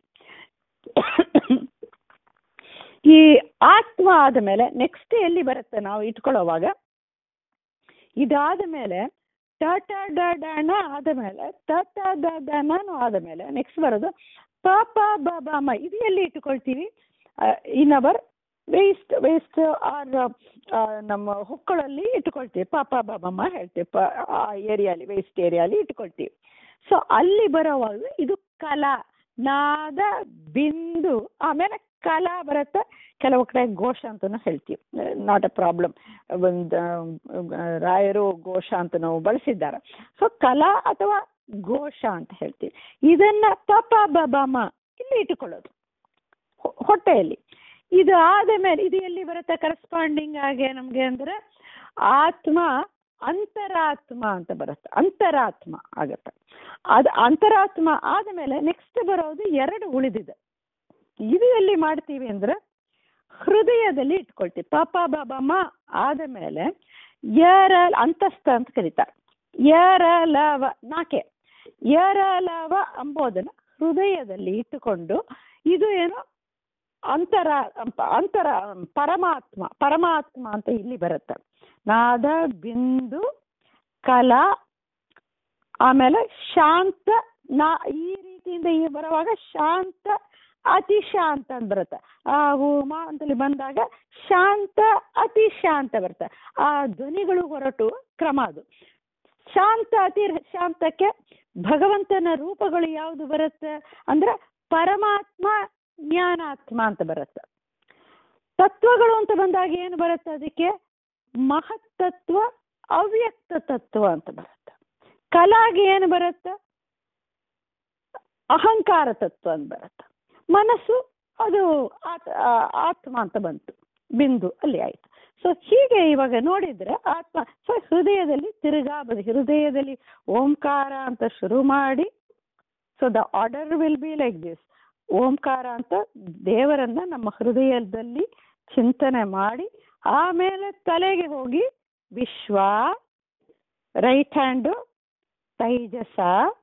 ಈ ಆತ್ಮ ಆದ ಮೇಲೆ ನೆಕ್ಸ್ಟ್ ಎಲ್ಲಿ ಬರುತ್ತೆ ನಾವು ಇಟ್ಕೊಳ್ಳೋವಾಗ ಇದಾದ ಮೇಲೆ ಟ ಟ ಡ ಡಣ ಆದ ಮೇಲೆ ತ ತ ದ ದನನು ಆದ ಮೇಲೆ ನೆಕ್ಸ್ಟ್ ಬರೋದು ಪ ಪ ಬ ಬ ಮ ಇದು ಎಲ್ಲಿ ಇಟ್ಕೊಳ್ತೀವಿ in our waist waist are ನಮ್ಮ ಹೊಕ್ಕಳಲ್ಲಿ ಇಟ್ಕೊಳ್ತೀವಿ ಪ ಪ ಬ ಬ ಮ ಹೇಳ್ತೀವಿ ಪ ಆ ಏರಿಯಾಲಿ ವೇಸ್ಟ್ ಏರಿಯಾಲಿ ಇಟ್ಕೊಳ್ತೀವಿ ಸೊ ಅಲ್ಲಿ ಬರೋವಾಗ ಇದು ಕಲಾ ನಾದ ಬಿಂದು ಆಮೇಲೆ ಕಲಾ ಬರುತ್ತೆ ಕೆಲವು ಕಡೆ ಘೋಷ ಅಂತಲೂ ಹೇಳ್ತೀವಿ ನಾಟ್ ಎ ಪ್ರಾಬ್ಲಮ್ ಒಂದು ರಾಯರು ಘೋಷ ಅಂತ ನಾವು ಬಳಸಿದ್ದಾರೆ ಸೊ ಕಲಾ ಅಥವಾ ಘೋಷ ಅಂತ ಹೇಳ್ತೀವಿ ಇದನ್ನ ಪಪ ಬಬಮ ಇಲ್ಲಿ ಇಟ್ಟುಕೊಳ್ಳೋದು ಹೊ- ಹೊಟ್ಟೆಯಲ್ಲಿ ಇದು ಆದ ಮೇಲೆ ಇದು ಎಲ್ಲಿ ಬರುತ್ತೆ ಕರೆಸ್ಪಾಂಡಿಂಗ್ ಆಗಿ ನಮಗೆ ಅಂದ್ರೆ ಆತ್ಮ ಅಂತರಾತ್ಮ ಅಂತ ಬರುತ್ತೆ ಅಂತರಾತ್ಮ ಆಗತ್ತೆ ಅದು ಅಂತರಾತ್ಮ ಆದ ಮೇಲೆ ನೆಕ್ಸ್ಟ್ ಬರೋದು ಎರಡು ಉಳಿದಿದೆ ಇದು ಎಲ್ಲಿ ಮಾಡ್ತೀವಿ ಅಂದ್ರೆ ಹೃದಯದಲ್ಲಿ ಇಟ್ಕೊಳ್ತೀವಿ ಪಾಪ ಬಾಬಮ್ಮ ಆದ ಮೇಲೆ ಯರ ಅಂತಸ್ಥ ಅಂತ ಕರೀತಾರೆ ಯರ ಲವ ನಾಕೆ ಯರ ಲವ ಅಂಬೋದನ್ನ ಹೃದಯದಲ್ಲಿ ಇಟ್ಟುಕೊಂಡು ಇದು ಏನು ಅಂತರ ಅಂತರ ಪರಮಾತ್ಮ ಪರಮಾತ್ಮ ಅಂತ ಇಲ್ಲಿ ಬರುತ್ತೆ ನಾದ ಬಿಂದು ಕಲಾ ಆಮೇಲೆ ಶಾಂತ ನಾ ಈ ರೀತಿಯಿಂದ ಈ ಬರುವಾಗ ಶಾಂತ ಅತಿ ಶಾಂತ ಅಂತ ಬರುತ್ತೆ ಆ ಹೋಮ ಅಂತಲ್ಲಿ ಬಂದಾಗ ಶಾಂತ ಅತಿ ಶಾಂತ ಬರುತ್ತೆ ಆ ಧ್ವನಿಗಳು ಹೊರಟು ಕ್ರಮ ಅದು ಶಾಂತ ಅತಿ ಶಾಂತಕ್ಕೆ ಭಗವಂತನ ರೂಪಗಳು ಯಾವುದು ಬರುತ್ತೆ ಅಂದ್ರೆ ಪರಮಾತ್ಮ ಜ್ಞಾನಾತ್ಮ ಅಂತ ಬರುತ್ತೆ ತತ್ವಗಳು ಅಂತ ಬಂದಾಗ ಏನು ಬರುತ್ತೆ ಅದಕ್ಕೆ ಮಹತ್ತತ್ವ ಅವ್ಯಕ್ತ ತತ್ವ ಅಂತ ಬರುತ್ತೆ ಕಲಾಗೆ ಏನು ಬರುತ್ತೆ ಅಹಂಕಾರ ತತ್ವ ಅಂತ ಬರುತ್ತೆ ಮನಸ್ಸು ಅದು ಆತ್- ಆ, ಆತ್ಮ ಅಂತ ಬಂತು ಬಿಂದು ಅಲ್ಲಿ ಆಯ್ತು ಸೊ ಹೀಗೆ ಇವಾಗ ನೋಡಿದ್ರೆ ಆತ್ಮ ಸೊ ಹೃದಯದಲ್ಲಿ ತಿರುಗಾ ಬದು ಹೃದಯದಲ್ಲಿ ಓಂಕಾರ ಅಂತ ಶುರು ಮಾಡಿ so the order will be like this ಓಂಕಾರ ಅಂತ ದೇವರನ್ನ ನಮ್ಮ ಹೃದಯದಲ್ಲಿ ಚಿಂತನೆ ಮಾಡಿ ಆಮೇಲೆ ತಲೆಗೆ ಹೋಗಿ ವಿಶ್ವ ರೈಟ್ ಹ್ಯಾಂಡು ತೈಜಸ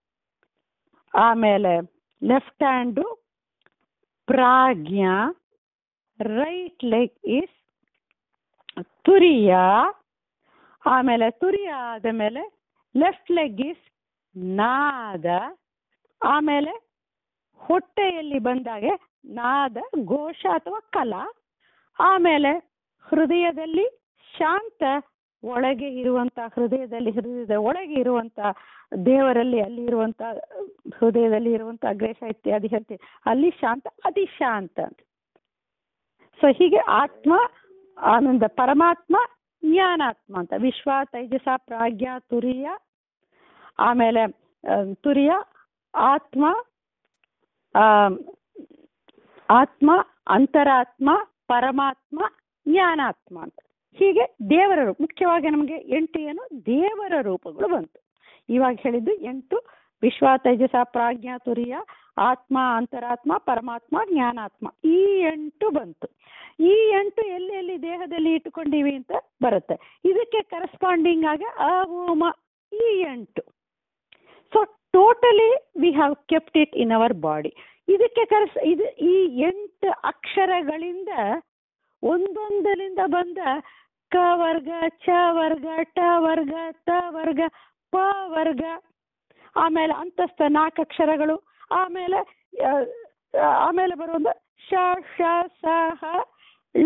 ಆಮೇಲೆ ಲೆಫ್ಟ್ ಹ್ಯಾಂಡು ಪ್ರಾಜ್ಞ ರೈಟ್ ಲೆಗ್ ಇಸ್ ತುರಿಯ ಆಮೇಲೆ ತುರಿಯ ಆದ ಮೇಲೆ ಲೆಫ್ಟ್ ಲೆಗ್ ಇಸ್ ನಾದ ಆಮೇಲೆ ಹೊಟ್ಟೆಯಲ್ಲಿ ಬಂದಾಗೆ ನಾದ ಘೋಷ ಅಥವಾ ಕಲಾ ಆಮೇಲೆ ಹೃದಯದಲ್ಲಿ ಶಾಂತ ಒಳಗೆ ಇರುವಂತ ಹೃದಯದಲ್ಲಿ ಹೃದಯದ ಒಳಗೆ ಇರುವಂತ ದೇವರಲ್ಲಿ ಅಲ್ಲಿ ಇರುವಂತ ಹೃದಯದಲ್ಲಿ ಇರುವಂತ ಅಗ್ರೇಶ ಇತ್ಯಾದಿ ಹೇಳ್ತೀವಿ ಅಲ್ಲಿ ಶಾಂತ ಅತಿ ಶಾಂತ ಅಂತ ಸೊ ಹೀಗೆ ಆತ್ಮ ಆನಂದ ಪರಮಾತ್ಮ ಜ್ಞಾನಾತ್ಮ ಅಂತ ವಿಶ್ವ ತೈಜಸ ಪ್ರಾಜ್ಞ ತುರಿಯ ಆಮೇಲೆ ಆ, ತುರಿಯ ಆತ್ಮ ಆ, ಆತ್ಮ ಅಂತರಾತ್ಮ ಪರಮಾತ್ಮ ಜ್ಞಾನಾತ್ಮ ಅಂತ ಹೀಗೆ ದೇವರ ರೂಪ ಮುಖ್ಯವಾಗಿ ನಮಗೆ ಎಂಟು ಏನು ದೇವರ ರೂಪಗಳು ಬಂತು ಇವಾಗ ಹೇಳಿದ್ದು ಎಂಟು ವಿಶ್ವ ತೈಜಸ ಪ್ರಾಜ್ಞಾ ತುರಿಯ ಆತ್ಮ ಅಂತರಾತ್ಮ ಪರಮಾತ್ಮ ಜ್ಞಾನಾತ್ಮ ಈ ಎಂಟು ಬಂತು ಈ ಎಂಟು ಎಲ್ಲಿ ಎಲ್ಲಿ ದೇಹದಲ್ಲಿ ಇಟ್ಟುಕೊಂಡಿವಿ ಅಂತ ಬರುತ್ತೆ ಇದಕ್ಕೆ ಕರೆಸ್ಪಾಂಡಿಂಗ್ ಆಗಿ ಅಹೋಮ ಈ ಎಂಟು so totally we have kept it in our body ಇದಕ್ಕೆ ಕರೆಸ್ ಇದು ಈ ಎಂಟು ಅಕ್ಷರಗಳಿಂದ ಒಂದೊಂದರಿಂದ ಬಂದ ಕ ವರ್ಗ ಚ ವರ್ಗ ಟ ವರ್ಗ ತ ವರ್ಗ ಪ ವರ್ಗ ಆಮೇಲೆ ಅಂತಸ್ಥ ನಾಲ್ಕು ಅಕ್ಷರಗಳು ಆಮೇಲೆ ಆ, ಆಮೇಲೆ ಬರುವುದು ಶ ಶ ಸ ಹ ಳ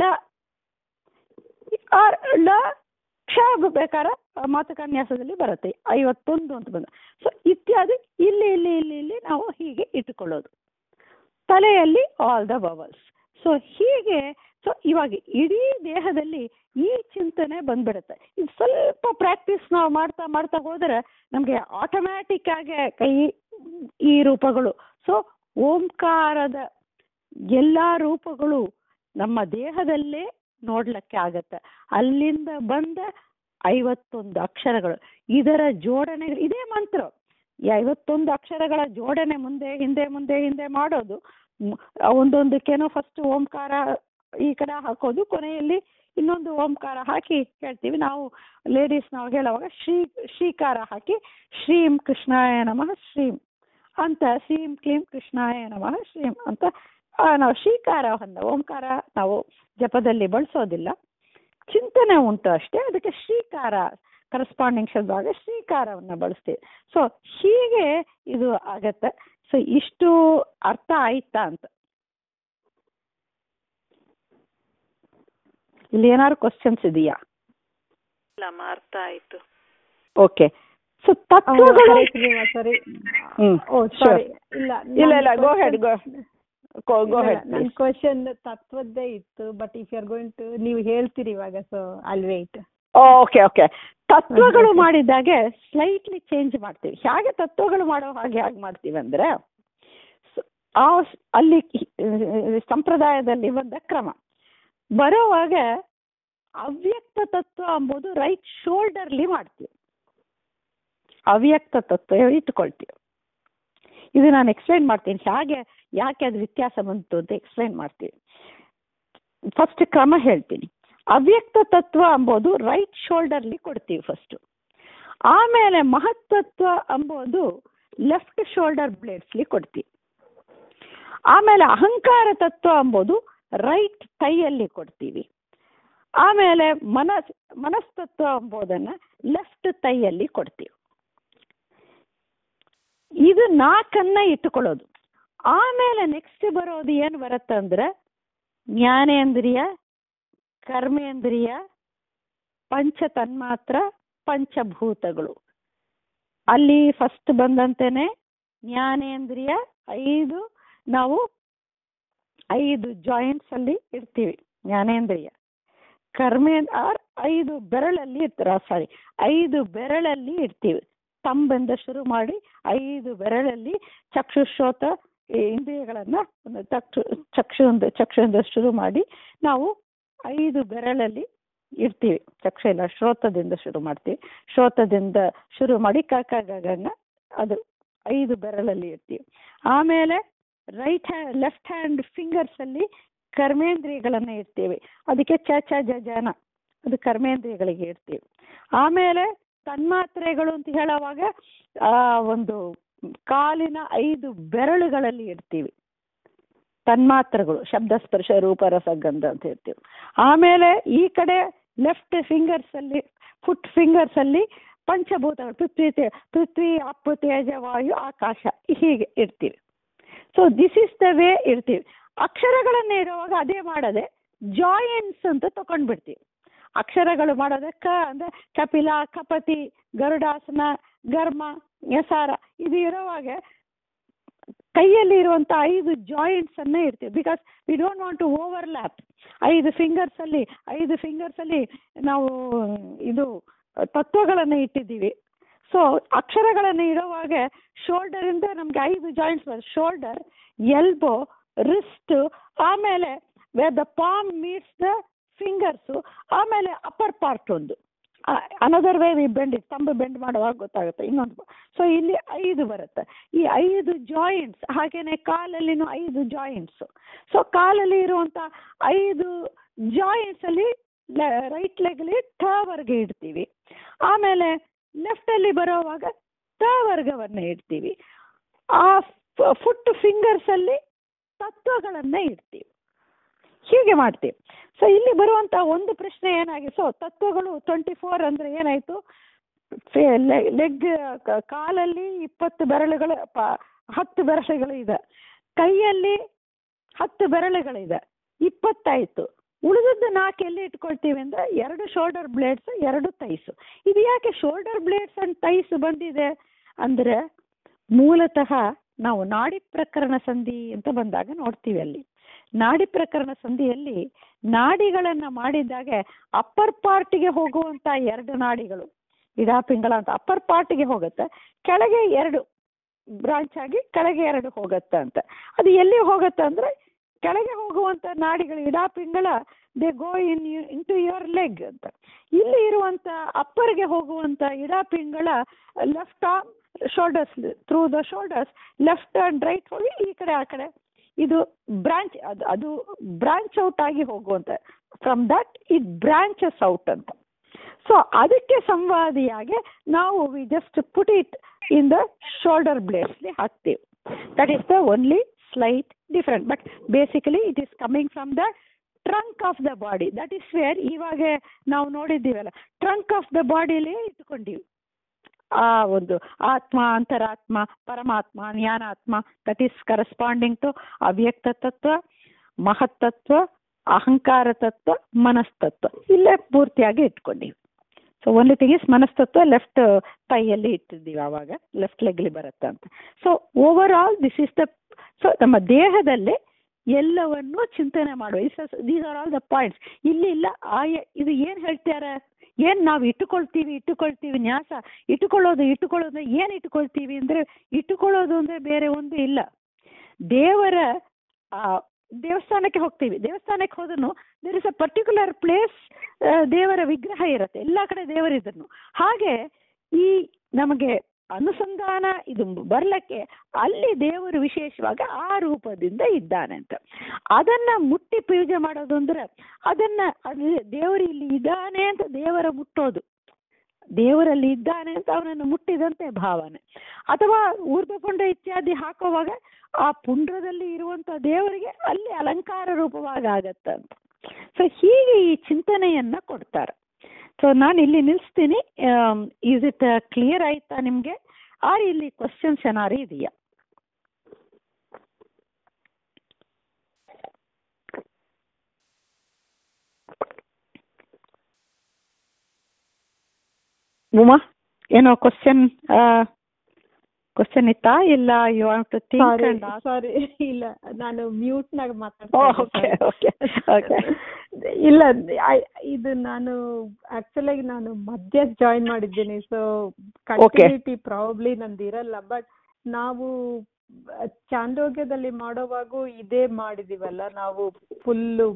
ಆ, ಳ ಕ್ಷ ಬೇಕಾದ್ರೆ ಮಾತುಕನ್ಯಾಸದಲ್ಲಿ ಬರುತ್ತೆ ಐವತ್ತೊಂದು ಅಂತ ಬಂದ ಸೊ ಇತ್ಯಾದಿ ಇಲ್ಲಿ ಇಲ್ಲಿ ಇಲ್ಲಿ ಇಲ್ಲಿ ನಾವು ಹೀಗೆ ಇಟ್ಟುಕೊಳ್ಳೋದು ತಲೆಯಲ್ಲಿ ಆಲ್ ದ ಬಬಲ್ಸ್ ಸೊ ಹೀಗೆ ಸೊ ಇವಾಗ ಇಡೀ ದೇಹದಲ್ಲಿ ಈ ಚಿಂತನೆ ಬಂದ್ಬಿಡುತ್ತೆ ಇದು ಸ್ವಲ್ಪ ಪ್ರಾಕ್ಟೀಸ್ ನಾವು ಮಾಡ್ತಾ ಮಾಡ್ತಾ ಹೋದರೆ ನಮಗೆ ಆಟೋಮ್ಯಾಟಿಕ್ ಆಗಿ ಕೈ ಈ ರೂಪಗಳು ಸೊ ಓಂಕಾರದ ಎಲ್ಲ ರೂಪಗಳು ನಮ್ಮ ದೇಹದಲ್ಲೇ ನೋಡ್ಲಿಕ್ಕೆ ಆಗತ್ತೆ ಅಲ್ಲಿಂದ ಬಂದ ಐವತ್ತೊಂದು ಅಕ್ಷರಗಳು ಇದರ ಜೋಡಣೆಗಳು ಇದೇ ಮಂತ್ರ ಈ ಐವತ್ತೊಂದು ಅಕ್ಷರಗಳ ಜೋಡಣೆ ಮುಂದೆ ಹಿಂದೆ ಮುಂದೆ ಹಿಂದೆ ಮಾಡೋದು ಮ್- ಒಂದೊಂದಕ್ಕೇನೋ ಫಸ್ಟ್ ಓಂಕಾರ ಈ ಕಡೆ ಹಾಕೋದು ಕೊನೆಯಲ್ಲಿ ಇನ್ನೊಂದು ಓಂಕಾರ ಹಾಕಿ ಹೇಳ್ತೀವಿ ನಾವು ಲೇಡೀಸ್ ನಾವು ಹೇಳುವಾಗ ಶ್ರೀ ಶ್ರೀಕಾರ ಹಾಕಿ ಶ್ರೀಂ ಕೃಷ್ಣಾಯ ನಮಃ ಶ್ರೀಂ ಅಂತ ಶ್ರೀಂ ಕ್ಲೀಂ ಕೃಷ್ಣಾಯ ನಮಃ ಶ್ರೀಂ ಅಂತ ಆ, ನಾವು ಶ್ರೀಕಾರವನ್ನು ಓಂಕಾರ ನಾವು ಜಪದಲ್ಲಿ ಬಳಸೋದಿಲ್ಲ ಚಿಂತನೆ ಉಂಟು ಅಷ್ಟೇ ಅದಕ್ಕೆ ಶ್ರೀಕಾರ ಕರೆಸ್ಪಾಂಡಿಂಗ್ ಶಬ್ದವಾಗ ಶ್ರೀಕಾರವನ್ನು ಬಳಸ್ತೀವಿ ಸೊ ಹೀಗೆ ಇದು ಆಗತ್ತೆ ಸೊ ಇಷ್ಟು ಅರ್ಥ ಆಯ್ತಾ ಅಂತ ಇಲ್ಲಿ ಏನಾದ್ರು ಕ್ವಶನ್ಸ್ ಇದೆಯಾ ಇಲ್ಲಮ್ಮ ಅರ್ಥ ಆಯ್ತು ಓಕೆ ಸೊ ತತ್ವಗಳು ಹರೇ ಶ್ರೀನಿವಾಸರಿ ಹ್ಮ್ ಓ ಸಾರಿ ಇಲ್ಲ ಇಲ್ಲ ಇಲ್ಲ go ahead go go ahead ನನ್ನ ಕ್ವಶನ್ ತತ್ವದ್ದೇ ಇತ್ತು but if you are going to ನೀವು ಹೇಳ್ತೀರಿ ಇವಾಗ ಸೊ ಅಲ್ ವೇಟ್ ಓಕೆ ಓಕೆ ತತ್ವಗಳು ಮಾಡಿದಾಗೆ ಸ್ಲೈಟ್ಲಿ ಚೇಂಜ್ ಮಾಡ್ತೀವಿ ಹೇಗೆ ತತ್ವಗಳು ಮಾಡೋ ಹಾಗೆ ಹೇಗೆ ಮಾಡ್ತೀವಿ ಅಂದ್ರೆ ಸ- ಆ ಸ್- ಅಲ್ಲಿ ಕಿ- ಸಂಪ್ರದಾಯದಲ್ಲಿ ಬಂದ ಕ್ರಮ ಬರೋವಾಗ ಅವ್ಯಕ್ತ ತತ್ವ ಎಂಬುದು ರೈಟ್ ಶೋಲ್ಡರ್ಲಿ ಮಾಡ್ತೀವಿ ಅವ್ಯಕ್ತ ತತ್ವ ಇಟ್ಕೊಳ್ತೀವಿ ಇದು ನಾನು ಎಕ್ಸ್ಪ್ಲೈನ್ ಮಾಡ್ತೀನಿ ಹೇಗೆ ಯಾಕೆ ಅದು ವ್ಯತ್ಯಾಸ ಬಂತು ಅಂತ ಎಕ್ಸ್ಪ್ಲೈನ್ ಮಾಡ್ತೀವಿ ಫಸ್ಟ್ ಕ್ರಮ ಹೇಳ್ತೀನಿ ಅವ್ಯಕ್ತ ತತ್ವ ಎಂಬುದು ರೈಟ್ ಶೋಲ್ಡರ್ಲಿ ಕೊಡ್ತೀವಿ ಫಸ್ಟ್ ಆಮೇಲೆ ಮಹತ್ತತ್ವ ಎಂಬುದು ಲೆಫ್ಟ್ ಶೋಲ್ಡರ್ ಬ್ಲೇಡ್ಸ್ಲಿ ಕೊಡ್ತೀವಿ ಆಮೇಲೆ ಅಹಂಕಾರ ತತ್ವ ಎಂಬುದು ರೈಟ್ ಕೈಯಲ್ಲಿ ಕೊಡ್ತೀವಿ ಆಮೇಲೆ ಮನಸ್ ಮನಸ್ತತ್ವ ಎಂಬುದನ್ನ ಲೆಫ್ಟ್ ತೈಯಲ್ಲಿ ಕೊಡ್ತೀವಿ ಇದು ನಾಲ್ಕನ್ನ ಇಟ್ಟುಕೊಳ್ಳೋದು ಆಮೇಲೆ ನೆಕ್ಸ್ಟ್ ಬರೋದು ಏನು ಬರುತ್ತೆ ಅಂದ್ರೆ ಜ್ಞಾನೇಂದ್ರಿಯ ಕರ್ಮೇಂದ್ರಿಯ ಪಂಚ ತನ್ಮಾತ್ರ ಪಂಚಭೂತಗಳು ಅಲ್ಲಿ ಫಸ್ಟ್ ಬಂದಂತೆನೆ ಜ್ಞಾನೇಂದ್ರಿಯ ಐದು ನಾವು ಐದು ಜಾಯಿಂಟ್ಸ್ ಅಲ್ಲಿ ಇರ್ತೀವಿ ಜ್ಞಾನೇಂದ್ರಿಯ ಕರ್ಮೇಂದ್ರ ಆರ್ ಐದು ಬೆರಳಲ್ಲಿ ಇರ್ತಾರ ಸಾರಿ ಐದು ಬೆರಳಲ್ಲಿ ಇರ್ತೀವಿ ತಂಬೆಂದ ಶುರು ಮಾಡಿ ಐದು ಬೆರಳಲ್ಲಿ ಚಕ್ಷುಶ್ರೋತ ಈ ಇಂದ್ರಿಯಗಳನ್ನ ಒಂದು ಚಕ್ಷು ಚಕ್ಷುಂದ ಚಕ್ಷುಯಿಂದ ಶುರು ಮಾಡಿ ನಾವು ಐದು ಬೆರಳಲ್ಲಿ ಇರ್ತೀವಿ ಚಕ್ಷು ಇಲ್ಲ ಶ್ರೋತದಿಂದ ಶುರು ಮಾಡ್ತೀವಿ ಶ್ರೋತದಿಂದ ಶುರು ಮಾಡಿ ಕಕ ಗಗನ ಅದು ಐದು ಬೆರಳಲ್ಲಿ ಇರ್ತೀವಿ ಆಮೇಲೆ right hand left hand fingers ಅಲ್ಲಿ ಕರ್ಮೇಂದ್ರಿಯಗಳನ್ನ ಇಡ್ತೀವಿ ಅದಕ್ಕೆ ಚ ಚ ಜ ಜನ ಅದು ಕರ್ಮೇಂದ್ರಿಯಗಳಿಗೆ ಇಡ್ತೀವಿ ಆಮೇಲೆ ತನ್ಮಾತ್ರೆಗಳು ಅಂತ ಹೇಳುವಾಗ ಆ ಒಂದು ಕಾಲಿನ ಐದು ಬೆರಳುಗಳಲ್ಲಿ ಇಡ್ತೀವಿ ತನ್ಮಾತ್ರೆಗಳು ಶಬ್ದ ಸ್ಪರ್ಶ ರೂಪ ರಸ ಗಂಧ ಅಂತ ಹೇಳ್ತೀವಿ ಆಮೇಲೆ ಈ ಕಡೆ ಲೆಫ್ಟ್ ಫಿಂಗರ್ಸ್ ಅಲ್ಲಿ ಫುಟ್ ಫಿಂಗರ್ಸ್ ಅಲ್ಲಿ ಪಂಚಭೂತಗಳು ಪೃಥ್ವಿ ತೇ- ಪೃಥ್ವಿ ಅಪ್ಪು ತೇಜ ವಾಯು ಆಕಾಶ ಹೀಗೆ ಇಡ್ತೀವಿ so this is the way ಇರ್ತೀವಿ ಅಕ್ಷರಗಳನ್ನ ಇರುವಾಗ ಅದೇ ಮಾಡದೆ ಜಾಯಿಂಟ್ಸ್ ಅಂತ ತಕೊಂಡ್ಬಿಡ್ತೀವಿ ಅಕ್ಷರಗಳು ಮಾಡೋದಕ್ಕ ಅಂದ್ರೆ ಕಪಿಲ ಕಪತಿ ಗರುಡಾಸನ ಗರ್ಮ ಯಸಾರ ಇದು ಇರೋವಾಗ ಕೈಯಲ್ಲಿ ಇರುವಂತ ಐದು ಜಾಯಿಂಟ್ಸ್ ಅನ್ನ ಇಡ್ತೀವಿ because we don't want to overlap ಐದು ಫಿಂಗರ್ಸ್ ಅಲ್ಲಿ ಐದು ಫಿಂಗರ್ಸ್ ಅಲ್ಲಿ ನಾವು ಇದು ತತ್ವಗಳನ್ನ ಇಟ್ಟಿದ್ದೀವಿ ಸೊ ಅಕ್ಷರಗಳನ್ನು ಇಡುವಾಗ ಶೋಲ್ಡರ್ ಇಂದ ನಮ್ಗೆ ಐದು ಜಾಯಿಂಟ್ಸ್ ಬರುತ್ತೆ ಶೋಲ್ಡರ್ ಎಲ್ಬೋ ರಿಸ್ಟ್ ಆಮೇಲೆ where the palm meets the fingers ಆಮೇಲೆ ಅಪ್ಪರ್ ಪಾರ್ಟ್ ಒಂದು ಅನದರ್ ವೇ ವಿ ಬೆಂಡ್ ಸ್ತಂಭ ಬೆಂಡ್ ಮಾಡುವಾಗ ಗೊತ್ತಾಗುತ್ತೆ ಇನ್ನೊಂದು ಸೊ ಇಲ್ಲಿ ಐದು ಬರುತ್ತೆ ಈ ಐದು ಜಾಯಿಂಟ್ಸ್ ಹಾಗೇನೆ ಕಾಲಲ್ಲಿನೂ ಐದು ಜಾಯಿಂಟ್ಸ್ ಸೊ ಕಾಲಲ್ಲಿ ಇರುವಂತ ಐದು ಜಾಯಿಂಟ್ಸ್ ಅಲ್ಲಿ ರೈಟ್ ಲೆಗ್ಲಿ ಠ ವರ್ಗ ಇಡ್ತೀವಿ ಆಮೇಲೆ ಲೆಫ್ಟ್ ಅಲ್ಲಿ ಬರೋವಾಗ ಟ ವರ್ಗವನ್ನ ಇಡ್ತೀವಿ ಆ ಫುಟ್ ಫಿಂಗರ್ಸ್ ಅಲ್ಲಿ ತತ್ವಗಳನ್ನ ಇಡ್ತೀವಿ ಹೀಗೆ ಮಾಡ್ತೀವಿ ಸೊ ಇಲ್ಲಿ ಬರುವಂತ ಒಂದು ಪ್ರಶ್ನೆ ಏನಾಗಿದೆ ಸೊ ತತ್ವಗಳು ಟ್ವೆಂಟಿ ಫೋರ್ ಅಂದ್ರೆ ಏನಾಯ್ತು ಲೆಗ್ ಕಾಲಲ್ಲಿ ಇಪ್ಪತ್ತು ಬೆರಳುಗಳು ಪ- ಹತ್ತು ಬೆರಳುಗಳು ಇದೆ ಕೈಯಲ್ಲಿ ಹತ್ತು ಬೆರಳುಗಳಿದೆ ಇಪ್ಪತ್ತಾಯ್ತು ಉಳಿದದ್ದು ನಾಲ್ಕು ಎಲ್ಲಿ ಇಟ್ಕೊಳ್ತೀವಿ ಅಂದ್ರೆ ಎರಡು ಶೋಲ್ಡರ್ ಬ್ಲೇಡ್ಸ್ ಎರಡು ತೈಸು ಇದು ಯಾಕೆ ಶೋಲ್ಡರ್ ಬ್ಲೇಡ್ಸ್ ಅಂಡ್ ತೈಸ್ ಬಂದಿದೆ ಅಂದ್ರೆ ಮೂಲತಃ ನಾವು ನಾಡಿ ಪ್ರಕರಣ ಸಂಧಿ ಅಂತ ಬಂದಾಗ ನೋಡ್ತೀವಿ ಅಲ್ಲಿ ನಾಡಿ ಪ್ರಕರಣ ಸಂಧಿಯಲ್ಲಿ ನಾಡಿಗಳನ್ನ ಮಾಡಿದ್ದಾಗೆ ಅಪ್ಪರ್ ಪಾರ್ಟಿಗೆ ಹೋಗುವಂತ ಎರಡು ನಾಡಿಗಳು ಇಡಾಪಿಂಗಳ ಅಂತ ಅಪ್ಪರ್ ಪಾರ್ಟಿಗೆ ಹೋಗುತ್ತೆ ಕೆಳಗೆ ಎರಡು ಬ್ರಾಂಚ್ ಆಗಿ ಕೆಳಗೆ ಎರಡು ಹೋಗುತ್ತೆ ಅಂತ ಅದು ಎಲ್ಲಿ ಹೋಗುತ್ತೆ ಅಂದ್ರೆ ಕೆಳಗೆ ಹೋಗುವಂತ ನಾಡಿಗಳು ಇಡಾಪಿಂಗಳ they go in into your leg ಅಂತ ಇಲ್ಲಿ ಇರುವಂತ ಅಪ್ಪರ್ಗೆ ಹೋಗುವಂತ ಇಡಾಪಿಂಗಳ left arm shoulders through the shoulders left and right ಹೋಗಿ ಈ ಕಡೆ ಆ ಕಡೆ ಇದು ಬ್ರಾಂಚ್ ಅದು ಅದು ಬ್ರಾಂಚ್ ಔಟ್ ಆಗಿ ಹೋಗುವಂತ from that it branches out ಅಂತ ಸೊ ಅದಕ್ಕೆ ಸಂವಾದಿಯಾಗಿ ನಾವು we just put it in the shoulder ಬ್ಲೇಡ್ಸ್ಲಿ ಹಾಕ್ತೀವಿ that is the only slight different but basically it is coming from the trunk of the body that is where ಇವಾಗ ನಾವು ನೋಡಿದ್ದೀವಲ್ಲ trunk of the ಬಾಡಿಲಿ ಇಟ್ಕೊಂಡಿವಿ ಆ ಒಂದು ಆತ್ಮ ಅಂತರಾತ್ಮ ಪರಮಾತ್ಮ ಜ್ಞಾನಾತ್ಮ ದಟ್ ಈಸ್ ಕರೆಸ್ಪಾಂಡಿಂಗ್ ಟು ಅವ್ಯಕ್ತ ತತ್ವ ಮಹತ್ತತ್ವ ಅಹಂಕಾರ ತತ್ವ ಮನಸ್ತತ್ವ ಇಲ್ಲೇ ಪೂರ್ತಿಯಾಗಿ ಇಟ್ಕೊಂಡಿವಿ ಸೊ ಓನ್ಲಿ ಥಿಂಗ್ ಇಸ್ ಮನಸ್ತತ್ವ ಲೆಫ್ಟ್ ಕೈಯಲ್ಲಿ ಇಟ್ಟಿದ್ದೀವಿ ಆವಾಗ ಲೆಫ್ಟ್ ಲೆಗ್ಲಿ ಬರುತ್ತೆ ಅಂತ so over all this is the so ನಮ್ಮ ದೇಹದಲ್ಲಿ ಎಲ್ಲವನ್ನೂ ಚಿಂತನೆ ಮಾಡುವ these are all the points ಇಲ್ಲಿ ಇಲ್ಲ ಆಯ ಇದು ಏನು ಹೇಳ್ತಾರೆ ಏನ್ ನಾವು ಇಟ್ಟುಕೊಳ್ತೀವಿ ಇಟ್ಟುಕೊಳ್ತೀವಿ ನ್ಯಾಸ ಇಟ್ಟುಕೊಳ್ಳೋದು ಇಟ್ಟುಕೊಳ್ಳೋದು ಏನ್ ಇಟ್ಟುಕೊಳ್ತೀವಿ ಅಂದ್ರೆ ಇಟ್ಟುಕೊಳ್ಳೋದು ಅಂದ್ರೆ ಬೇರೆ ಒಂದು ಇಲ್ಲ ದೇವರ ಆ ದೇವಸ್ಥಾನಕ್ಕೆ ಹೋಗ್ತೀವಿ ದೇವಸ್ಥಾನಕ್ಕೆ ಹೋದನು there is a particular place ದೇವರ ವಿಗ್ರಹ ಇರುತ್ತೆ ಎಲ್ಲಾ ಕಡೆ ದೇವರಿದ್ರು ಹಾಗೆ ಈ ನಮಗೆ ಅನುಸಂಧಾನ ಇದು ಬರ್ಲಕ್ಕೆ ಅಲ್ಲಿ ದೇವರು ವಿಶೇಷವಾಗಿ ಆ ರೂಪದಿಂದ ಇದ್ದಾನೆ ಅಂತ ಅದನ್ನ ಮುಟ್ಟಿ ಪೂಜೆ ಮಾಡೋದು ಅಂದ್ರೆ ಅದನ್ನ ಅದು ದೇವರು ಇಲ್ಲಿ ಇದ್ದಾನೆ ಅಂತ ದೇವರ ಮುಟ್ಟೋದು ದೇವರಲ್ಲಿ ಇದ್ದಾನೆ ಅಂತ ಅವನನ್ನು ಮುಟ್ಟಿದಂತೆ ಭಾವನೆ ಅಥವಾ ಊರ್ಧ್ವಪುಂಡ ಇತ್ಯಾದಿ ಹಾಕುವಾಗ ಆ ಪುಂಡ್ರದಲ್ಲಿ ಇರುವಂತ ದೇವರಿಗೆ ಅಲ್ಲಿ ಅಲಂಕಾರ ರೂಪವಾಗಿ ಆಗತ್ತೆ ಅಂತ ಸೊ ಹೀಗೆ ಈ ಚಿಂತನೆಯನ್ನ ಕೊಡ್ತಾರೆ ಸೊ ನಾನು ಇಲ್ಲಿ ನಿಲ್ಲಿಸ್ತೀನಿ ಈಸ್ ಇಟ್ ಕ್ಲಿಯರ್ ಆಯ್ತಾ ನಿಮ್ಗೆ ಆರ್ ಇಲ್ಲಿ ಕ್ವಶನ್ಸ್ ಏನಾರು ಇದೆಯಾ ಉಮಾ ಏನೋ ಕ್ವಶನ್ ಕ್ವಶನ್ ಇತ್ತಾ ಇಲ್ಲ you want to think sorry and sorry ಇಲ್ಲ ನಾನು ಮ್ಯೂಟ್ ನಾಗ ಓಕೆ ಓಕೆ ಓಕೆ ಇಲ್ಲ I- ಇದು ನಾನು ಆಕ್ಚುಲ್ ಆಗಿ ನಾನು ಮಧ್ಯ ಜಾಯಿನ್ ಮಾಡಿದ್ದೀನಿ ಸೊ ಕಂಟಿನ್ಯೂಟಿ ಪ್ರಾಬ್ಲಿ ನಂದು ಇರಲ್ಲ ಬಟ್ ನಾವು ಚಾಂದೋಗ್ಯದಲ್ಲಿ ಮಾಡೋವಾಗೂ ಇದೇ ಮಾಡಿದೀವಲ್ಲ ನಾವು ಫುಲ್ಲು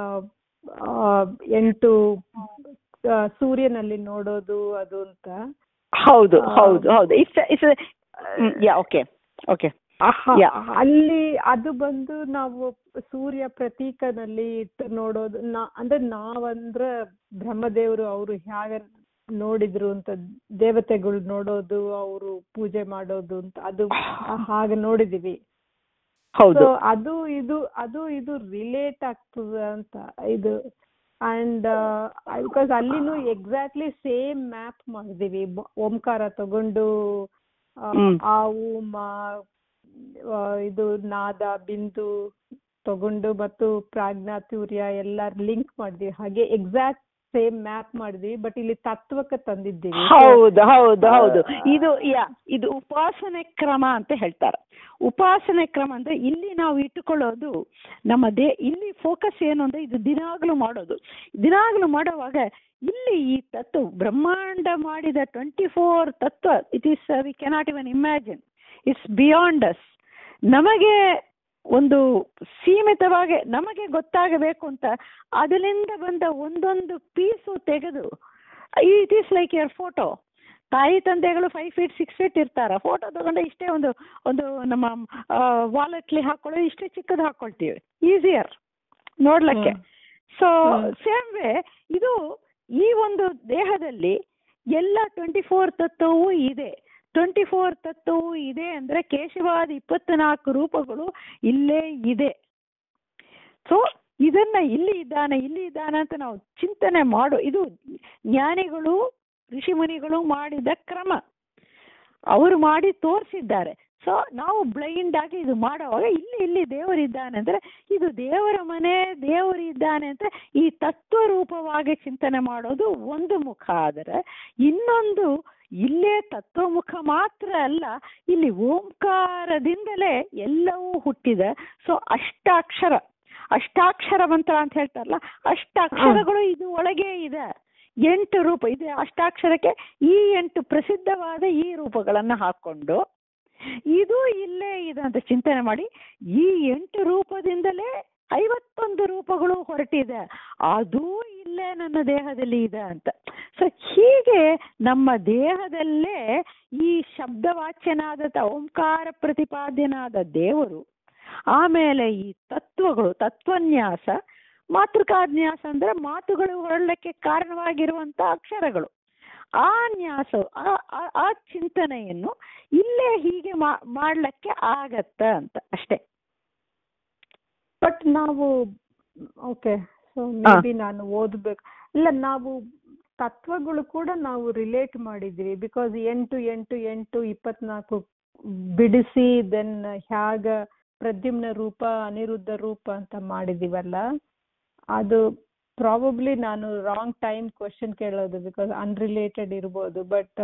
ಎಂಟು ಆ, ಸೂರ್ಯನಲ್ಲಿ ನೋಡೋದು ಅದು ಅಂತ ಹೌದು ಆ, ಹೌದು ಹೌದು it's it's yeah okay okay ಆಹಾ, Yeah. ಅಲ್ಲಿ ಅದು ಬಂದು ನಾವು ಸೂರ್ಯ ಪ್ರತೀಕನಲ್ಲಿ ಇಟ್ಟು ನೋಡೋದು ನಾ ಅಂದ್ರೆ ನಾವಂದ್ರೆ ಬ್ರಹ್ಮದೇವರು ಅವರು ಹೇಗೆ ನೋಡಿದ್ರು ಅಂತ ದೇವತೆಗಳು ನೋಡೋದು ಅವರು ಪೂಜೆ ಮಾಡೋದು ಅಂತ ಅದು ಹಾಗೆ ನೋಡಿದೀವಿ ಹೌದು ಸೊ ಅದು ಇದು ಅದು ಇದು ರಿಲೇಟ್ ಆಗ್ತದೆ ಅಂತ ಇದು ಅಂಡ್ ಬಿಕಾಸ್ ಅಲ್ಲಿನೂ ಎಕ್ಸಾಕ್ಟ್ಲಿ ಸೇಮ್ ಮ್ಯಾಪ್ ಮಾಡಿದೀವಿ ಬ- ಓಂಕಾರ ತಗೊಂಡು ಆ, ಹ್ಮ್. ಆವು ಮಾ ಆ, ಇದು ನಾದ ಬಿಂದು ತಗೊಂಡು ಮತ್ತು ಪ್ರಾಜ್ಞಾ ತೂರ್ಯ ಎಲ್ಲ ಲಿಂಕ್ ಮಾಡಿದ್ವಿ ಹಾಗೆ ಎಕ್ಸಾಕ್ಟ್ ಸೇಮ್ ಮ್ಯಾಪ್ ಮಾಡಿದ್ವಿ ಬಟ್ ಇಲ್ಲಿ ತತ್ವಕ್ಕೆ ತಂದಿದ್ದೀವಿ ಹೌದು ಹೌದು ಹೌದು ಆ, ಇದು ಯಾ ಇದು ಉಪಾಸನೆ ಕ್ರಮ ಅಂತ ಹೇಳ್ತಾರೆ ಉಪಾಸನೆ ಕ್ರಮ ಅಂದ್ರೆ ಇಲ್ಲಿ ನಾವು ಇಟ್ಟುಕೊಳ್ಳೋದು ನಮ್ಮ ದೇ ಇಲ್ಲಿ ಫೋಕಸ್ ಏನು ಅಂದ್ರೆ ಇದು ದಿನಾಗ್ಲೂ ಮಾಡೋದು ದಿನಾಗ್ಲೂ ಮಾಡುವಾಗ ಇಲ್ಲಿ ಈ ತತ್ವ ಬ್ರಹ್ಮಾಂಡ ಮಾಡಿದ ಟ್ವೆಂಟಿ ಫೋರ್ ತತ್ವ it is we cannot even imagine it's beyond us ನಮಗೆ ಒಂದು ಸೀಮಿತವಾಗಿ ನಮಗೆ ಗೊತ್ತಾಗಬೇಕು ಅಂತ ಅದರಿಂದ ಬಂದ ಒಂದೊಂದು ಪೀಸು ತೆಗೆದು it is like your photo ತಾಯಿ ತಂದೆಗಳು ಫೈವ್ ಫೀಟ್ ಸಿಕ್ಸ್ ಫೀಟ್ ಇರ್ತಾರ ಫೋಟೋ ತಗೊಂಡು ಇಷ್ಟೇ ಒಂದು ಒಂದು ನಮ್ಮ ವಾಲೆಟ್ಲಿ ಹಾಕೊಳ್ಳೋ ಇಷ್ಟೇ ಚಿಕ್ಕದು ಹಾಕೊಳ್ತೀವಿ ಈಸಿಯರ್ ನೋಡ್ಲಿಕ್ಕೆ ಸೊ ಹ್ಮ್. ಸೇಮ್ ವೇ ಇದು ಈ ಒಂದು ದೇಹದಲ್ಲಿ ಎಲ್ಲ ಟ್ವೆಂಟಿ ಫೋರ್ ತತ್ವವೂ ಇದೆ ಟ್ವೆಂಟಿ ಫೋರ್ ತತ್ವವೂ ಇದೆ ಅಂದ್ರೆ ಕೇಶವಾದ ಇಪ್ಪತ್ನಾಲ್ಕು ರೂಪಗಳು ಇಲ್ಲೇ ಇದೆ ಸೊ ಇದನ್ನ ಇಲ್ಲಿ ಇದ್ದಾನೆ ಇಲ್ಲಿ ಇದ್ದಾನೆ ಅಂತ ನಾವು ಚಿಂತನೆ ಮಾಡು ಇದು ಜ್ಞಾನಿಗಳು ಋಷಿಮುನಿಗಳು ಮಾಡಿದ ಕ್ರಮ ಅವರು ಮಾಡಿ ತೋರಿಸಿದ್ದಾರೆ ಸೊ ನಾವು ಬ್ಲೈಂಡ್ ಆಗಿ ಇದು ಮಾಡುವಾಗ ಇಲ್ಲಿ ಇಲ್ಲಿ ದೇವರಿದ್ದಾನೆ ಅಂದ್ರೆ ಇದು ದೇವರ ಮನೆ ದೇವರಿದ್ದಾನೆ ಅಂತ ಈ ತತ್ವ ರೂಪವಾಗಿ ಚಿಂತನೆ ಮಾಡೋದು ಒಂದು ಮುಖ ಆದರೆ ಇನ್ನೊಂದು ಇಲ್ಲೇ ತತ್ವಮುಖ ಮಾತ್ರ ಅಲ್ಲ ಇಲ್ಲಿ ಓಂಕಾರದಿಂದಲೇ ಎಲ್ಲವೂ ಹುಟ್ಟಿದೆ ಸೊ ಅಷ್ಟಾಕ್ಷರ ಅಷ್ಟಾಕ್ಷರ ಮಂತ್ರ ಅಂತ ಹೇಳ್ತಾರಲ್ಲ ಅಷ್ಟಾಕ್ಷರಗಳು ಇದು ಒಳಗೆ ಇದೆ ಎಂಟು ರೂಪ ಇದೆ ಅಷ್ಟಾಕ್ಷರಕ್ಕೆ ಈ ಎಂಟು ಪ್ರಸಿದ್ಧವಾದ ಈ ರೂಪಗಳನ್ನ ಹಾಕೊಂಡು ಇದು ಇಲ್ಲೇ ಇದೆ ಅಂತ ಚಿಂತನೆ ಮಾಡಿ ಈ ಎಂಟು ರೂಪದಿಂದಲೇ ಐವತ್ತೊಂದು ರೂಪಗಳು ಹೊರಟಿದೆ ಅದು ಇಲ್ಲೇ ನನ್ನ ದೇಹದಲ್ಲಿ ಇದೆ ಅಂತ ಸೊ ಹೀಗೆ ನಮ್ಮ ದೇಹದಲ್ಲೇ ಈ ಶಬ್ದವಾಚ್ಯನಾದ ತ- ಓಂಕಾರ ಪ್ರತಿಪಾದ್ಯನಾದ ದೇವರು ಆಮೇಲೆ ಈ ತತ್ವಗಳು ತತ್ವನ್ಯಾಸ ಮಾತೃಕಾನ್ಯಾಸ ಅಂದ್ರೆ ಮಾತುಗಳು ಹೊರಡಲಿಕ್ಕೆ ಕಾರಣವಾಗಿರುವಂತ ಅಕ್ಷರಗಳು ಆ ನ್ಯಾಸ ಆ- ಆ- ಆ ಚಿಂತನೆಯನ್ನು ಇಲ್ಲೇ ಹೀಗೆ ಮಾ- ಮಾಡ್ಲಿಕ್ಕೆ ಆಗತ್ತ ಅಂತ ಅಷ್ಟೇ ಬಟ್ ನಾವು ಓಕೆ ಸೊ ಮೇ ಬಿ ನಾನು ಓದ್ಬೇಕು ಇಲ್ಲ ನಾವು ತತ್ವಗಳು ಕೂಡ ನಾವು ರಿಲೇಟ್ ಮಾಡಿದ್ವಿ ಬಿಕಾಸ್ ಎಂಟು ಎಂಟು ಎಂಟು ಇಪ್ಪತ್ನಾಲ್ಕು ಬಿಡಿಸಿ ದೆನ್ ಹ್ಯಾಗ ಪ್ರದ್ಯುಮ್ನ ರೂಪ ಅನಿರುದ್ಧ ರೂಪ ಅಂತ ಮಾಡಿದೀವಲ್ಲ ಅದು ಪ್ರಾಬಬ್ಲಿ ನಾನು ರಾಂಗ್ ಟೈಮ್ ಕ್ವಶನ್ ಕೇಳೋದು ಬಿಕಾಸ್ ಅನ್ರಿಲೇಟೆಡ್ ಇರ್ಬೋದು ಬಟ್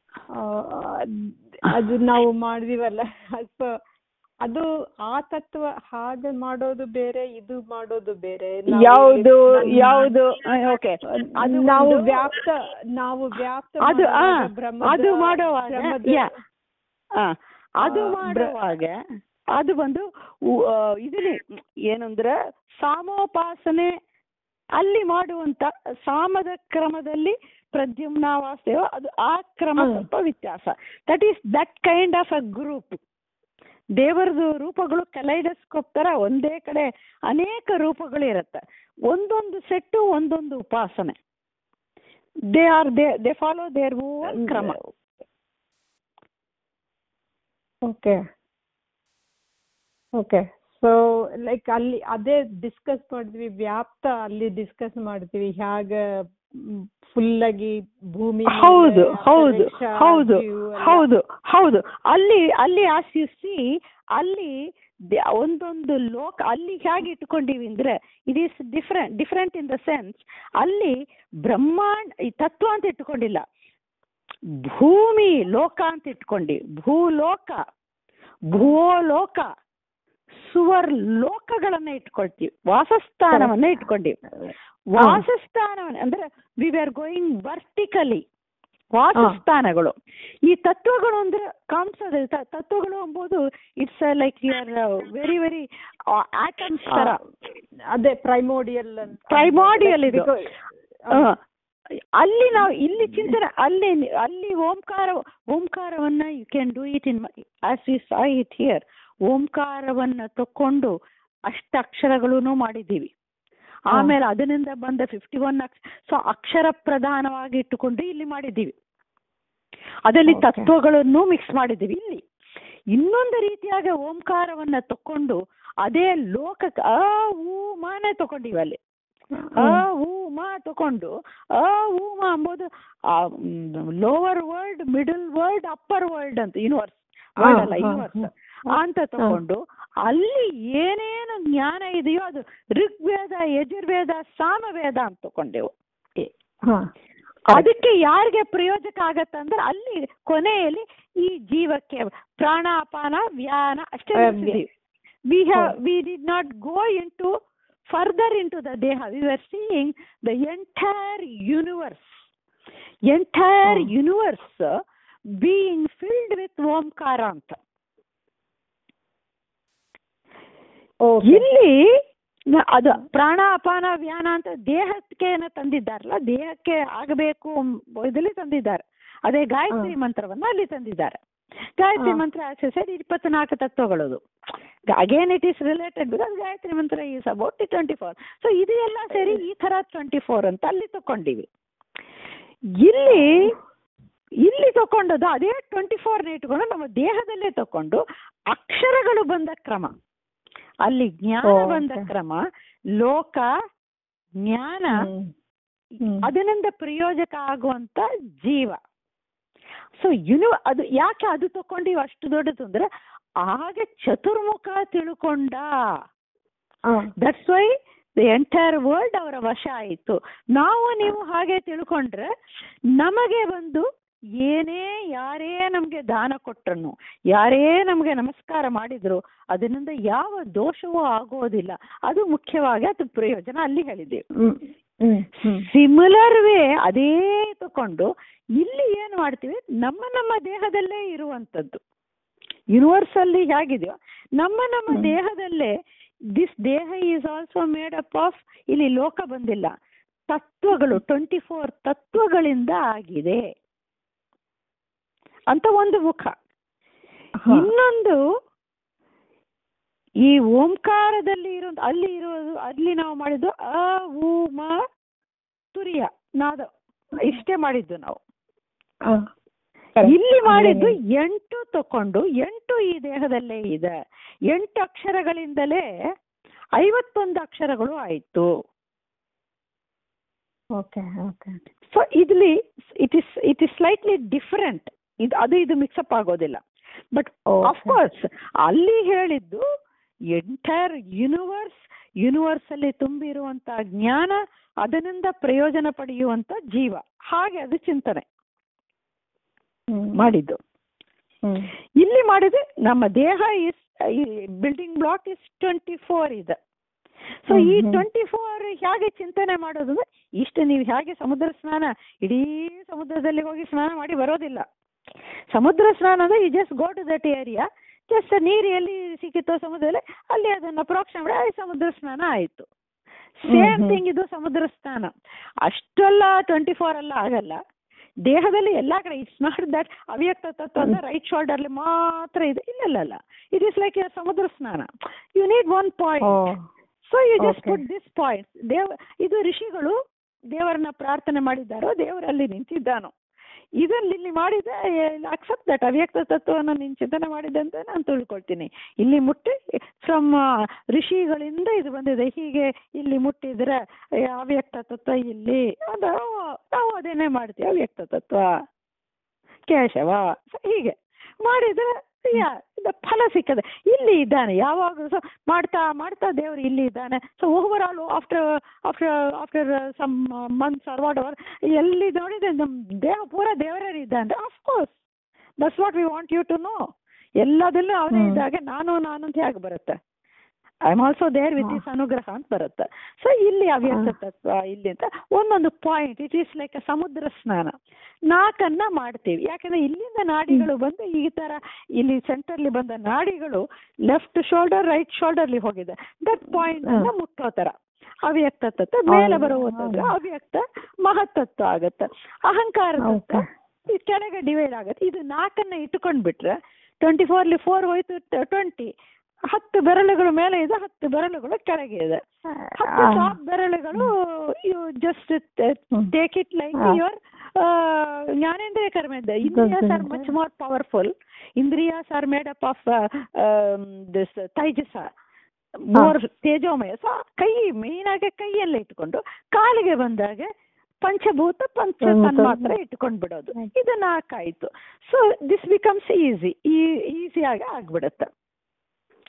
ಅದು ನಾವು ಮಾಡಿದೀವಲ್ಲ ಸೊ ಅದು ಆ ತತ್ವ ಹಾಗೆ ಮಾಡೋದು ಬೇರೆ ಇದು ಮಾಡೋದು ಬೇರೆ ನಾವು ಯಾವುದು ನಮ್ಮ- ಯಾವುದು ಓಕೆ ಅದು ನಾವು ಒಂದು- ವ್ಯಾಪ್ತ ನಾವು ವ್ಯಾಪ್ತ ಅದು ಆ ಮಾಡುವಾಗ ಬ್ರಹ್ಮದ- ಅದು ಮಾಡುವಾಗ ಬ್ರಹ್ಮದ- ಯಾ ಆ, ಅದು ಆ, ಬ್ರ- ಮಾಡುವಾಗ ಅದು ಬಂದು ಉ- ಆ, ಇದನ್ನೇ ಏನಂದ್ರೆ ಸಾಮೋಪಾಸನೆ ಅಲ್ಲಿ ಮಾಡುವಂತ ಸಾಮದ ಕ್ರಮದಲ್ಲಿ ಪ್ರದ್ಯುಮ್ನ ವಾಸ್ತವ ಅದು ಆ ಕ್ರಮ ಹ್ಮ್. ಸ್ವಲ್ಪ ವ್ಯತ್ಯಾಸ that is that kind of a group ದೇವರದು ರೂಪಗಳು ಕಲೈಡಸ್ಕೋಪ್ ತರ ಒಂದೇ ಕಡೆ ಅನೇಕ ರೂಪಗಳು ಇರುತ್ತೆ ಒಂದೊಂದು ಸೆಟ್ಟು ಒಂದೊಂದು ಉಪಾಸನೆ they are they they follow their own ಕ್ರಮ ಓಕೆ ಓಕೆ ಸೊ ಲೈಕ್ ಅಲ್ಲಿ ಅದೇ ಡಿಸ್ಕಸ್ ಮಾಡಿದ್ವಿ ವ್ಯಾಪ್ತ ಅಲ್ಲಿ ಡಿಸ್ಕಸ್ ಮಾಡ್ತೀವಿ ಹ್ಯಾಗ ಫುಲ್ ಆಗಿ ಭೂಮಿ ಮೇಲೆ ಹೌದು ಹೌದು ಅಂತರಿಕ್ಷ, ಹೌದು ಜೀವ ಎಲ್ಲ. ಹೌದು ಹೌದು ಅಲ್ಲಿ ಅಲ್ಲಿ ಆಸ್ ಯು ಸಿ ಅಲ್ಲಿ ದ- ಒಂದೊಂದು ಲೋಕ ಅಲ್ಲಿ ಹೇಗೆ ಇಟ್ಕೊಂಡಿವಿ ಅಂದ್ರೆ it is different different in the sense ಅಲ್ಲಿ ಬ್ರಹ್ಮಾಂಡ ಈ ತತ್ವ ಅಂತ ಇಟ್ಕೊಂಡಿಲ್ಲ ಭೂಮಿ ಲೋಕ ಅಂತ ಇಟ್ಕೊಂಡಿ ಭೂಲೋಕ ಭೂಲೋಕ ಸುವರ್ ಲೋಕಗಳನ್ನ ಇಟ್ಕೊಳ್ತೀವಿ ವಾಸಸ್ಥಾನವನ್ನ ಇಟ್ಕೊಂಡಿವಿ ವಾಸಸ್ಥಾನವನ್ನ ಅಂದ್ರೆ ವಿ ಆರ್ ಗೋಯಿಂಗ್ ವರ್ಟಿಕಲಿ ವಾಸಸ್ಥಾನಗಳು ಈ ತತ್ವಗಳು ಅಂದ್ರೆ ಕಾಣಿಸೋದು ತ- ತತ್ವಗಳು ಎಂಬುದು it's like you are very very atoms ತರ ಅದೇ ಪ್ರೈಮೋಡಿಯಲ್ ಅಂತ Primordial ಇದು. Because- ಆ, ಅಲ್ಲಿ ನಾವು ಇಲ್ಲಿ ಚಿಂತನೆ ಅಲ್ಲಿ ಅಲ್ಲಿ ಓಂಕಾರ ಓಂಕಾರವನ್ನ you can do it in as you saw it here ಓಂಕಾರವನ್ನ ತಕೊಂಡು ಅಷ್ಟಕ್ಷರಗಳೂ ಮಾಡಿದ್ದೀವಿ ಆಮೇಲೆ ಅದರಿಂದ ಬಂದ ಫಿಫ್ಟಿ ಒನ್ ಅಕ್ಷ ಸೊ ಅಕ್ಷರ ಪ್ರಧಾನವಾಗಿ ಇಟ್ಟುಕೊಂಡು ಇಲ್ಲಿ ಮಾಡಿದ್ದೀವಿ ಅದರಲ್ಲಿ Okay. ತತ್ವಗಳನ್ನು ಮಿಕ್ಸ್ ಮಾಡಿದ್ದೀವಿ ಇಲ್ಲಿ ಇನ್ನೊಂದು ರೀತಿಯಾಗಿ ಓಂಕಾರವನ್ನ ತಕೊಂಡು ಅದೇ ಲೋಕ ಆ ಊ ಮಾನೆ ತಗೊಂಡಿವಿ ಅಲ್ಲಿ ಅ ಉ ಮ ತಕೊಂಡು ಅ ಉ ಮ ಅಂಬೋದು lower world middle world upper world ಅಂತ ಯೂನಿವರ್ಸ್ ವರ್ಲ್ಡ್ ಅಲ್ಲ ಹಾ, ಹಾ, ಯೂನಿವರ್ಸ್ ಹಾ. ಅಂತ ತಕೊಂಡು ಅಲ್ಲಿ ಏನೇನು ಜ್ಞಾನ ಇದೆಯೋ ಅದು ಋಗ್ವೇದ ಯಜುರ್ವೇದ ಸಾಮವೇದ ಅಂತ ತಗೊಂಡೆವು ಹಾ ಅದಕ್ಕೆ ಯಾರಿಗೆ ಪ್ರಯೋಜಕ ಆಗತ್ತೆ ಅಂದ್ರೆ ಅಲ್ಲಿ ಕೊನೆಯಲ್ಲಿ ಈ ಜೀವಕ್ಕೆ ಪ್ರಾಣಾಪಾನ ವ್ಯಾನ ಅಷ್ಟೇ ah, we have we did not go into further into the ದೇಹ we are seeing the entire universe entire hmm. Universe being filled with ಓಂಕಾರ ಅಂತ ಓಕೆ ಇಲ್ಲಿ ನ- ಅದು ಪ್ರಾಣ ಅಪಾನ ವ್ಯಾನ ಅಂತ ದೇಹಕ್ಕೆ ಏನೋ ತಂದಿದ್ದಾರಲ್ಲ ದೇಹಕ್ಕೆ ಆಗಬೇಕು ಎಂಬ ಇದರಲ್ಲಿ ತಂದಿದ್ದಾರೆ ಅದೇ ಗಾಯತ್ರಿ ಹಾ. ಮಂತ್ರವನ್ನ ಅಲ್ಲಿ ತಂದಿದ್ದಾರೆ ಗಾಯತ್ರಿ ಹಾ. ಮಂತ್ರ ಆಕ್ಸೆಸರಿ ಇಪ್ಪತ್ನಾಲ್ಕು ತತ್ವಗಳದು again it is related because Gayatri mantra is about twenty four so ಇದು ಎಲ್ಲ ಸೇರಿ ಈ ತರ ಟ್ವೆಂಟಿ ಫೋರ್ ಅಂತ ಅಲ್ಲಿ ತಕೊಂಡಿವಿ ಇಲ್ಲಿ ಇಲ್ಲಿ ತಕೊಂಡದ್ದು ಅದೇ ಟ್ವೆಂಟಿ ಫೋರ್ನ ಇಟ್ಕೊಂಡು ನಮ್ಮ ದೇಹದಲ್ಲೇ ತಕೊಂಡು ಅಕ್ಷರಗಳು ಬಂದ ಕ್ರಮ ಅಲ್ಲಿ ಜ್ಞಾನ ಓ, ಬಂದ okay. ಕ್ರಮ ಲೋಕ ಜ್ಞಾನ ಹ್ಮ್. ಹ್ಮ್. ಅದರಿಂದ ಪ್ರಯೋಜಕ ಆಗುವಂತ ಜೀವ ಸೊ ಯುನಿ ಅದು ಯಾಕೆ ಅದು ತಕೊಂಡಿವಿ ಅಷ್ಟು ದೊಡ್ಡದು ಅಂದ್ರೆ ಆಗ ಚತುರ್ಮುಖ ತಿಳ್ಕೊಂಡ ಹಾ. That's why the entire world ಅವರ ವಶ ಆಯಿತು ನಾವು ನೀವು ಹಾಗೆ ತಿಳ್ಕೊಂಡ್ರೆ ನಮಗೆ ಬಂದು ಏನೇ ಯಾರೇ ನಮಗೆ ದಾನ ಕೊಟ್ರನು ಯಾರೇ ನಮಗೆ ನಮಸ್ಕಾರ ಮಾಡಿದ್ರು ಅದರಿಂದ ಯಾವ ದೋಷವೂ ಆಗೋದಿಲ್ಲ ಅದು ಮುಖ್ಯವಾಗಿ ಅದು ಪ್ರಯೋಜನ ಅಲ್ಲಿ ಹೇಳಿದ್ದೇವೆ ಹ್ಮ್. ಹ್ಮ್. ಹ್ಮ್. ಸಿಮಿಲರ್ ವೇ ಅದೇ ತಕೊಂಡು ಇಲ್ಲಿ ಏನ್ ಮಾಡ್ತೀವಿ ನಮ್ಮ ನಮ್ಮ ದೇಹದಲ್ಲೇ ಇರುವಂತದ್ದು ಯೂನಿವರ್ಸ್ ಅಲ್ಲಿ ಹೇಗಿದೆಯೋ ನಮ್ಮ ನಮ್ಮ ಹ್ಮ್. ದೇಹದಲ್ಲೇ ದಿಸ್ ದೇಹ is also made up of ಇಲ್ಲಿ ಲೋಕ ಬಂದಿಲ್ಲ ತತ್ವಗಳು ಟ್ವೆಂಟಿ ಫೋರ್ ತತ್ವಗಳಿಂದ ಆಗಿದೆ ಅಂತ ಒಂದು ಮುಖ ಹಾ. ಇನ್ನೊಂದು ಈ ಓಂಕಾರದಲ್ಲಿ ಇರೋ ಅಲ್ಲಿ ಇರೋದು ಅಲ್ಲಿ ನಾವು ಮಾಡಿದ್ದು ಅ ಉ ಮ ತುರಿಯ ನಾದ ಇಷ್ಟೇ ಮಾಡಿದ್ದು ನಾವು ಹಾ. Correct. ಇಲ್ಲಿ ಮಾಡಿದ್ದು ಅಂದ್ರೆ ಎಂಟು ತಕೊಂಡು ಎಂಟು ಈ ದೇಹದಲ್ಲೇ ಇದೆ ಎಂಟು ಅಕ್ಷರಗಳಿಂದಲೇ ಐವತ್ತೊಂದು ಅಕ್ಷರಗಳು ಆಯ್ತು ಓಕೆ ಓಕೆ ಸೊ ಇಲ್ಲಿ it is it is slightly different ಇದು ಅದು ಇದು ಮಿಕ್ಸಪ್ ಆಗೋದಿಲ್ಲ ಬಟ್ Okay. ಅಫ್ಕೋರ್ಸ್ ಅಲ್ಲಿ ಹೇಳಿದ್ದು ಎಂಟೈರ್ ಯೂನಿವರ್ಸ್ ಯೂನಿವರ್ಸ್ ಅಲ್ಲಿ ತುಂಬಿರುವಂತ ಜ್ಞಾನ ಅದರಿಂದ ಪ್ರಯೋಜನ ಪಡೆಯುವಂತ ಜೀವ ಹಾಗೆ ಅದು ಚಿಂತನೆ ಹ್ಮ್. ಮಾಡಿದ್ದು ಹ್ಮ್. ಇಲ್ಲಿ ಮಾಡಿದ್ರೆ ನಮ್ಮ ದೇಹ is building block is twenty four ಇದೆ ಸೊ ಈ ಹ್ಮ್, ಹ್ಮ್. ಟ್ವೆಂಟಿ ಫೋರ್ ಹೇಗೆ ಚಿಂತನೆ ಮಾಡೋದು ಅಂದ್ರೆ ಇಷ್ಟು ನೀವು ಹೇಗೆ ಸಮುದ್ರ ಸ್ನಾನ ಇಡೀ ಸಮುದ್ರದಲ್ಲಿ ಹೋಗಿ ಸ್ನಾನ ಮಾಡಿ ಬರೋದಿಲ್ಲ ಸಮುದ್ರ ಸ್ನಾನ ಅಂದ್ರೆ you just go to that area just ನೀರು ಎಲ್ಲಿ ಸಿಕ್ಕಿತ್ತೋ ಸಮುದ್ರದಲ್ಲಿ ಅಲ್ಲಿ ಅದನ್ನ ಪ್ರೋಕ್ಷಣೆ ಮಾಡಿ ಆ ಸಮುದ್ರ ಸ್ನಾನ ಆಯ್ತು ಸೇಮ್ ಹ್ಮ್. ಥಿಂಗ್ ಇದು ಸಮುದ್ರ ಸ್ನಾನ ಅಷ್ಟೆಲ್ಲ ಟ್ವೆಂಟಿ ಫೋರ್ ಎಲ್ಲ ಆಗಲ್ಲ ದೇಹದಲ್ಲಿ ಎಲ್ಲಾ ಕಡೆ ಇಟ್ಸ್ ನಾಟ್ ದಟ್ ಅವ್ಯಕ್ತ ತತ್ವ ಅಂದ್ರೆ ರೈಟ್ ಶೋಲ್ಡರ್ಲಿ ಮಾತ್ರ ಇದೆ ಇಲ್ಲ ಇಲ್ಲ ಇಲ್ಲ ಇಟ್ ಇಸ್ ಲೈಕ್ ಸಮುದ್ರ ಸ್ನಾನ you need one point oh. So you just Okay. Put this point ದೇವ ಇದು ಋಷಿಗಳು ದೇವರನ್ನ ಪ್ರಾರ್ಥನೆ ಮಾಡಿದ್ದಾರೋ ದೇವರಲ್ಲಿ ನಿಂತಿದ್ದಾನೋ ಇದರಲ್ಲಿ ಇಲ್ಲಿ ಮಾಡಿದ ಅಕ್ಸೆಪ್ಟ್ ದಟ್ ಅವ್ಯಕ್ತ ತತ್ವವನ್ನು ನೀನು ಚಿಂತನೆ ಮಾಡಿದೆ ಅಂತ ನಾನು ತಿಳ್ಕೊಳ್ತೀನಿ ಇಲ್ಲಿ ಮುಟ್ಟಿ ಫ್ರಮ್ ಋಷಿಗಳಿಂದ ಇದು ಬಂದಿದೆ ಹೀಗೆ ಇಲ್ಲಿ ಮುಟ್ಟಿದ್ರೆ ಏ, ಅವ್ಯಕ್ತ ತತ್ವ ಇಲ್ಲಿ ಅದು ನಾವು ಅದೇನೇ ಮಾಡ್ತೀವಿ ಅವ್ಯಕ್ತ ತತ್ವ ಕೇಶವ So ಹೀಗೆ ಮಾಡಿದ್ರೆ ಯಾ ಇದು ಫಲ ಸಿಕ್ಕದೆ ಇಲ್ಲಿ ಇದ್ದಾನೆ ಯಾವಾಗಲೂ ಸೊ ಮಾಡ್ತಾ ಮಾಡ್ತಾ ದೇವರು ಇಲ್ಲಿ ಇದ್ದಾನೆ so over all after after after some months are what our ಎಲ್ಲಿ ನೋಡಿದ್ರೆ ನಮ್ಮ ದೇಹ ಪೂರ ದೇವರೇ ಇದ್ದಾನೆ of course that's what we want you to know ಎಲ್ಲದಲ್ಲೂ ಅವನೇ ಹ್ಮ್. ಇದ್ದಾಗ ನಾನು ನಾನು ಅಂತ ಹೇಗೆ ಬರುತ್ತೆ I am also there with ಹಾ. ಇಸ್ ಅನುಗ್ರಹ ಅಂತ ಬರುತ್ತೆ ಸೊ ಇಲ್ಲಿ ಅವ್ಯಕ್ತ ಹಾ. ತತ್ವ ಇಲ್ಲಿ ಅಂತ ಒಂದೊಂದು ಪಾಯಿಂಟ್ ಇಟ್ ಈಸ್ ಲೈಕ್ ಸಮುದ್ರ ಸ್ನಾನ ನಾಲ್ಕನ್ನ ಮಾಡ್ತೀವಿ ಯಾಕಂದ್ರೆ ಇಲ್ಲಿಂದ ನಾಡಿಗಳು ಬಂದು ಈ ತರ ಇಲ್ಲಿ ಸೆಂಟರ್ಲಿ ಬಂದ ನಾಡಿಗಳು ಲೆಫ್ಟ್ ಶೋಲ್ಡರ್ ರೈಟ್ ಶೋಲ್ಡರ್ಲಿ ಹೋಗಿದೆ ದಟ್ ಪಾಯಿಂಟ್ ಅನ್ನ ಹಾ. ಮುಟ್ಟೋ ತರ ಅವ್ಯಕ್ತ ತತ್ವ ಮೇಲೆ ಹೌದು, ಬರುವಂತಂದ್ರೆ ಹೌದು. ಅವ್ಯಕ್ತ ಮಹತ್ತತ್ವ ಆಗತ್ತೆ ಅಹಂಕಾರ ತತ್ವ Okay. ಈ ಕೆಳಗೆ ಡಿವೈಡ್ ಆಗತ್ತೆ ಇದು ನಾಲ್ಕನ್ನ ಇಟ್ಕೊಂಡ್ಬಿಟ್ರೆ ಟ್ವೆಂಟಿ ಫೋರ್ಲಿ ಫೋರ್ ಹೋಯ್ತು ಟ್ವೆಂಟಿ ಹತ್ತು ಬೆರಳುಗಳು ಮೇಲೆ ಇದೆ ಹತ್ತು ಬೆರಳುಗಳು ಕೆಳಗೆ ಇದೆ ಹತ್ತು ಆ. ಟಾಪ್ ಬೆರಳುಗಳು you just hmm. Take it like ಹಾ. ಯುವರ್ ಜ್ಞಾನೇಂದ್ರಿಯ ಕರ್ಮ ಇದೆ ಇಂದ್ರಿಯಾಸ್ ಆರ್ ಮಚ್ ಮೋರ್ ಪವರ್ಫುಲ್ ಇಂದ್ರಿಯಾಸ್ are made up of this ತೈಜಸ ಮೋರ್ ತೇಜೋಮಯ ಸೊ ಕೈ ಮೇನ್ ಆಗಿ ಕೈಯಲ್ಲೇ ಇಟ್ಕೊಂಡು ಕಾಲಿಗೆ ಬಂದಾಗ ಪಂಚಭೂತ ಪಂಚ ಹ್ಮ್, ತನ್ಮಾತ್ರ ಹ್ಮ್. ಇಟ್ಕೊಂಡು ಬಿಡೋದು ಆಯ್ತು. ಇದು ನಾಲ್ಕಾಯ್ತು ಸೊ ದಿಸ್ ಬಿಕಮ್ಸ್ ಈಸಿ ಈಸಿಯಾಗಿ ಆಗ್ಬಿಡುತ್ತೆ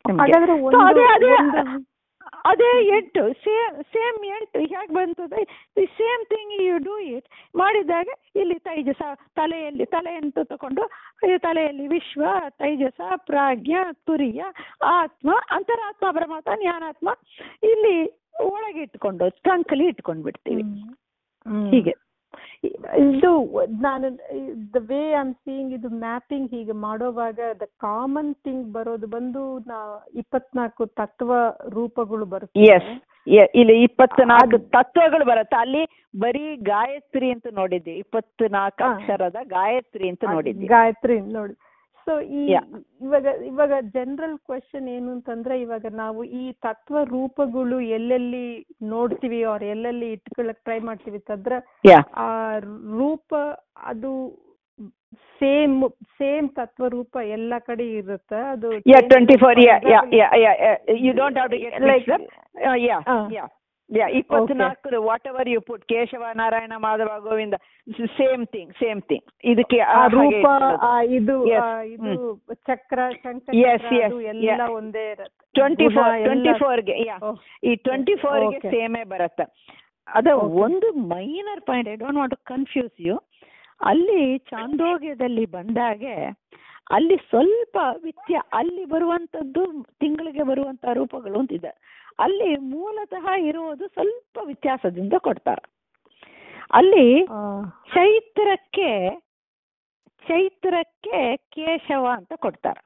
ನಿಮ್ಗೆ. ಹಾಗಾದ್ರೆ So ಒಂದು ಅದೇ ಅದೇ ಒಂದು- ಅದೇ ಎಂಟು ಸೇಮ್ ಸೇಮ್ ಎಂಟು ಹೇಗೆ ಬಂತದೆ the same thing you do it ಮಾಡಿದಾಗ ಇಲ್ಲಿ ತೈಜಸ ತಲೆಯಲ್ಲಿ ತಲೆಯನ್ನು ತಕೊಂಡು ಈ ತಲೆಯಲ್ಲಿ ವಿಶ್ವ ತೈಜಸ ಪ್ರಾಜ್ಞ ತುರಿಯ ಆತ್ಮ ಅಂತರಾತ್ಮ ಪರಮಾತ್ಮ ಜ್ಞಾನಾತ್ಮ ಇಲ್ಲಿ ಒಳಗೆ ಇಟ್ಕೊಂಡು ಟ್ರಂಕಲ್ಲಿ ಇಟ್ಕೊಂಡು ಬಿಡ್ತೀವಿ ಹ್ಮ್. ಹೀಗೆ ಇದು ನಾನು ದ ವೇ ಐಮ್ ಸೀಯಿಂಗ್ ಇದು ಮ್ಯಾಪಿಂಗ್ ಹೀಗೆ ಮಾಡೋವಾಗ ದ ಕಾಮನ್ ಥಿಂಗ್ ಬರೋದು ಬಂದು ನಾ ಇಪ್ಪತ್ನಾಲ್ಕು ತತ್ವ ರೂಪಗಳು ಬರುತ್ತೆ ಎಸ್ ಇಲ್ಲಿ ಇಪ್ಪತ್ನಾಲ್ಕು ತತ್ವಗಳು ಬರುತ್ತೆ ಅಲ್ಲಿ ಬರೀ ಗಾಯತ್ರಿ ಅಂತ ನೋಡಿದ್ದೆ ಇಪ್ಪತ್ನಾಲ್ಕು ಹಾ. ಅಕ್ಷರದ ಗಾಯತ್ರಿ ಅಂತ ನೋಡಿದ್ದೆ ಗಾಯತ್ರಿ ನೋಡಿ ಸೊ ಈ Yeah. ಇವಾಗ ಇವಾಗ ಜನರಲ್ ಕ್ವೆಶನ್ ಏನು ಅಂತಂದ್ರೆ ಇವಾಗ ನಾವು ಈ ತತ್ವ ರೂಪಗಳು ಎಲ್ಲೆಲ್ಲಿ ನೋಡ್ತೀವಿ ಅವ್ರ ಎಲ್ಲೆಲ್ಲಿ ಇಟ್ಕೊಳಕ್ ಟ್ರೈ ಮಾಡ್ತೀವಿ ಅಂತಂದ್ರೆ ಯಾ ಆ ರೂಪ ಅದು ಸೇಮ್ ಸೇಮ್ ತತ್ವ ರೂಪ ಎಲ್ಲ ಕಡೆ ಇರುತ್ತೆ ಅದು Yeah, change 24, yeah, yeah, ಮಾಡಿದಾಗ- yeah, yeah, yeah. You don't have to get Like- mixed up. Uh, yeah, Ah. yeah. Yeah, ಇಪ್ಪತ್ನಾಲ್ಕು whatever you put Keshava Narayana Madhava Govinda same thing same thing ಇದಕ್ಕೆ ಆ ಹಾಗೆ ರೂಪ ಇಟ್ಕೊಳ್ಳೋದು. ಆ ಇದು Yes. ಆ ಇದು ಚಕ್ರ ಶಂಖ Yes, ಚಕ್ರ yes, ಅದು ಎಲ್ಲ yeah. ಒಂದೇ ಇರುತ್ತೆ ಟ್ವೆಂಟಿ ಗುಣ ಫೋರ್ ಎಲ್ಲ- ಟ್ವೆಂಟಿ ಫೋರ್ಗೆ ಯಾ Oh. ಈ ಟ್ವೆಂಟಿ ಫೋರ್ಗೆ Okay. ಸೇಮೇ ಬರುತ್ತೆ ಅದ Okay. ಒಂದು minor point I don't want to confuse you ಅಲ್ಲಿ ಚಾಂದೋಗ್ಯದಲ್ಲಿ ಬಂದಾಗೆ ಅಲ್ಲಿ ಸ್ವಲ್ಪ ವ್ಯತ್ಯ ಅಲ್ಲಿ ಬರುವಂತದ್ದು ತಿಂಗಳಿಗೆ ಬರುವಂತ ರೂಪಗಳು ಅಂತಿದೆ ಅಲ್ಲಿ ಮೂಲತಃ ಇರುವುದು ಸ್ವಲ್ಪ ವ್ಯತ್ಯಾಸದಿಂದ ಕೊಡ್ತಾರೆ ಅಲ್ಲಿ ಆ, ಚೈತ್ರಕ್ಕೆ ಚೈತ್ರಕ್ಕೆ ಕೇಶವ ಅಂತ ಕೊಡ್ತಾರೆ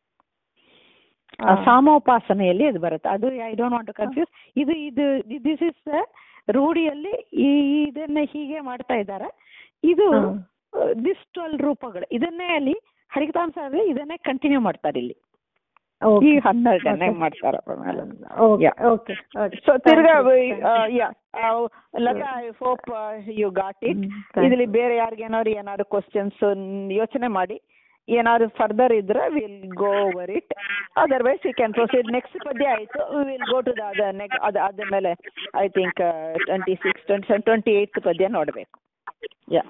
ಆ ಆ. ಸಾಮೋಪಾಸನೆಯಲ್ಲಿ ಇದು ಬರುತ್ತೆ ಅದು I don't want to confuse ಇದು ಇದು ದಿಸ್ ಇಸ್ ರೂಢಿಯಲ್ಲಿ ಈ ಇದನ್ನ ಹೀಗೆ ಮಾಡ್ತಾ ಇದ್ದಾರೆ ಇದು ಹಾ. ದಿಸ್ ಟ್ವೆಲ್ ರೂಪಗಳು ಇದನ್ನೇ ಅಲ್ಲಿ ಹರಿಕತಾಂಸ ಅಂದ್ರೆ ಇದನ್ನೇ ಕಂಟಿನ್ಯೂ ಮಾಡ್ತಾರೆ ಇಲ್ಲಿ ಈ Okay. ಹನ್ನೆರಡನ್ನೇ Okay. ಮಾಡ್ತಾರೆ ಆಮೇಲೆ Okay, Yeah. okay, okay. So Thank ತಿರ್ಗಾ you, thank you. Yeah Lata I hope you got it ಹ್ಮ್, thank ಇದ್ರಲ್ಲಿ ಬೇರೆ ಯಾರಿಗೇನಾದ್ರು ಏನಾದ್ರು ಕ್ವಶನ್ಸ್ ಯೋಚನೆ ಮಾಡಿ ಏನಾದ್ರು ಫರ್ದರ್ ಇದ್ರೆ will go over it otherwise you can proceed next ಪದ್ಯ ಆಯ್ತು ವಿಲ್ ಗೋ ಟು ದ ಅದ ನೆಕ್ ಅದ ಅದ್ರ ಮೇಲೆ I think twenty six twenty seven twenty eight ಪದ್ಯ ನೋಡಬೇಕು ಯಾ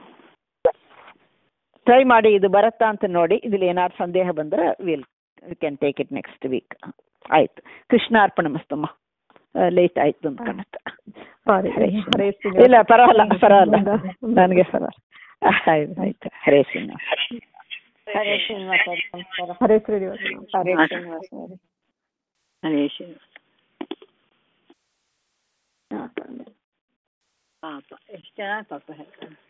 ಟ್ರೈ ಮಾಡಿ ಇದು ಬರುತ್ತಾ ಅಂತ ನೋಡಿ ಇದ್ರಲ್ಲಿ ಏನಾದ್ರು ಸಂದೇಹ ಬಂದ್ರೆ will you can take it next week ಆಯ್ತು ಕೃಷ್ಣ ಅರ್ಪಣ ಮಸ್ತಮ್ಮ ಲೇಟ್ ಆಯ್ತು ಅಂತ ಕಾಣುತ್ತೆ Sorry, ಹರೇ ಹರೇ ಶ್ರೀನಿವಾಸ. ಶ್ರೀನಿವಾಸ. ಇಲ್ಲ ಪರವಾಗಿಲ್ಲ ಪರವಾಗಿಲ್ಲ ಹ್ಮ್. ನನಗೆ ಪರವಾಗಿಲ್ಲ ಆಯ್ತು ಆಯ್ತು ಹರೇ ಶ್ರೀನಿವಾಸ ಹರೇ ಶ್ರೀನಿವಾಸ ನಮಸ್ಕಾರ ಹರೇ ಶ್ರೀನಿವಾಸ ಹರೇ ಶ್ರೀನಿವಾಸ ಅವರೇ. ಹರೇ ಶ್ರೀನಿವಾಸ ಪಾಪ ಎಷ್ಟು ಜನ ಪಾಪ ಹೇಳ್ತಾರೆ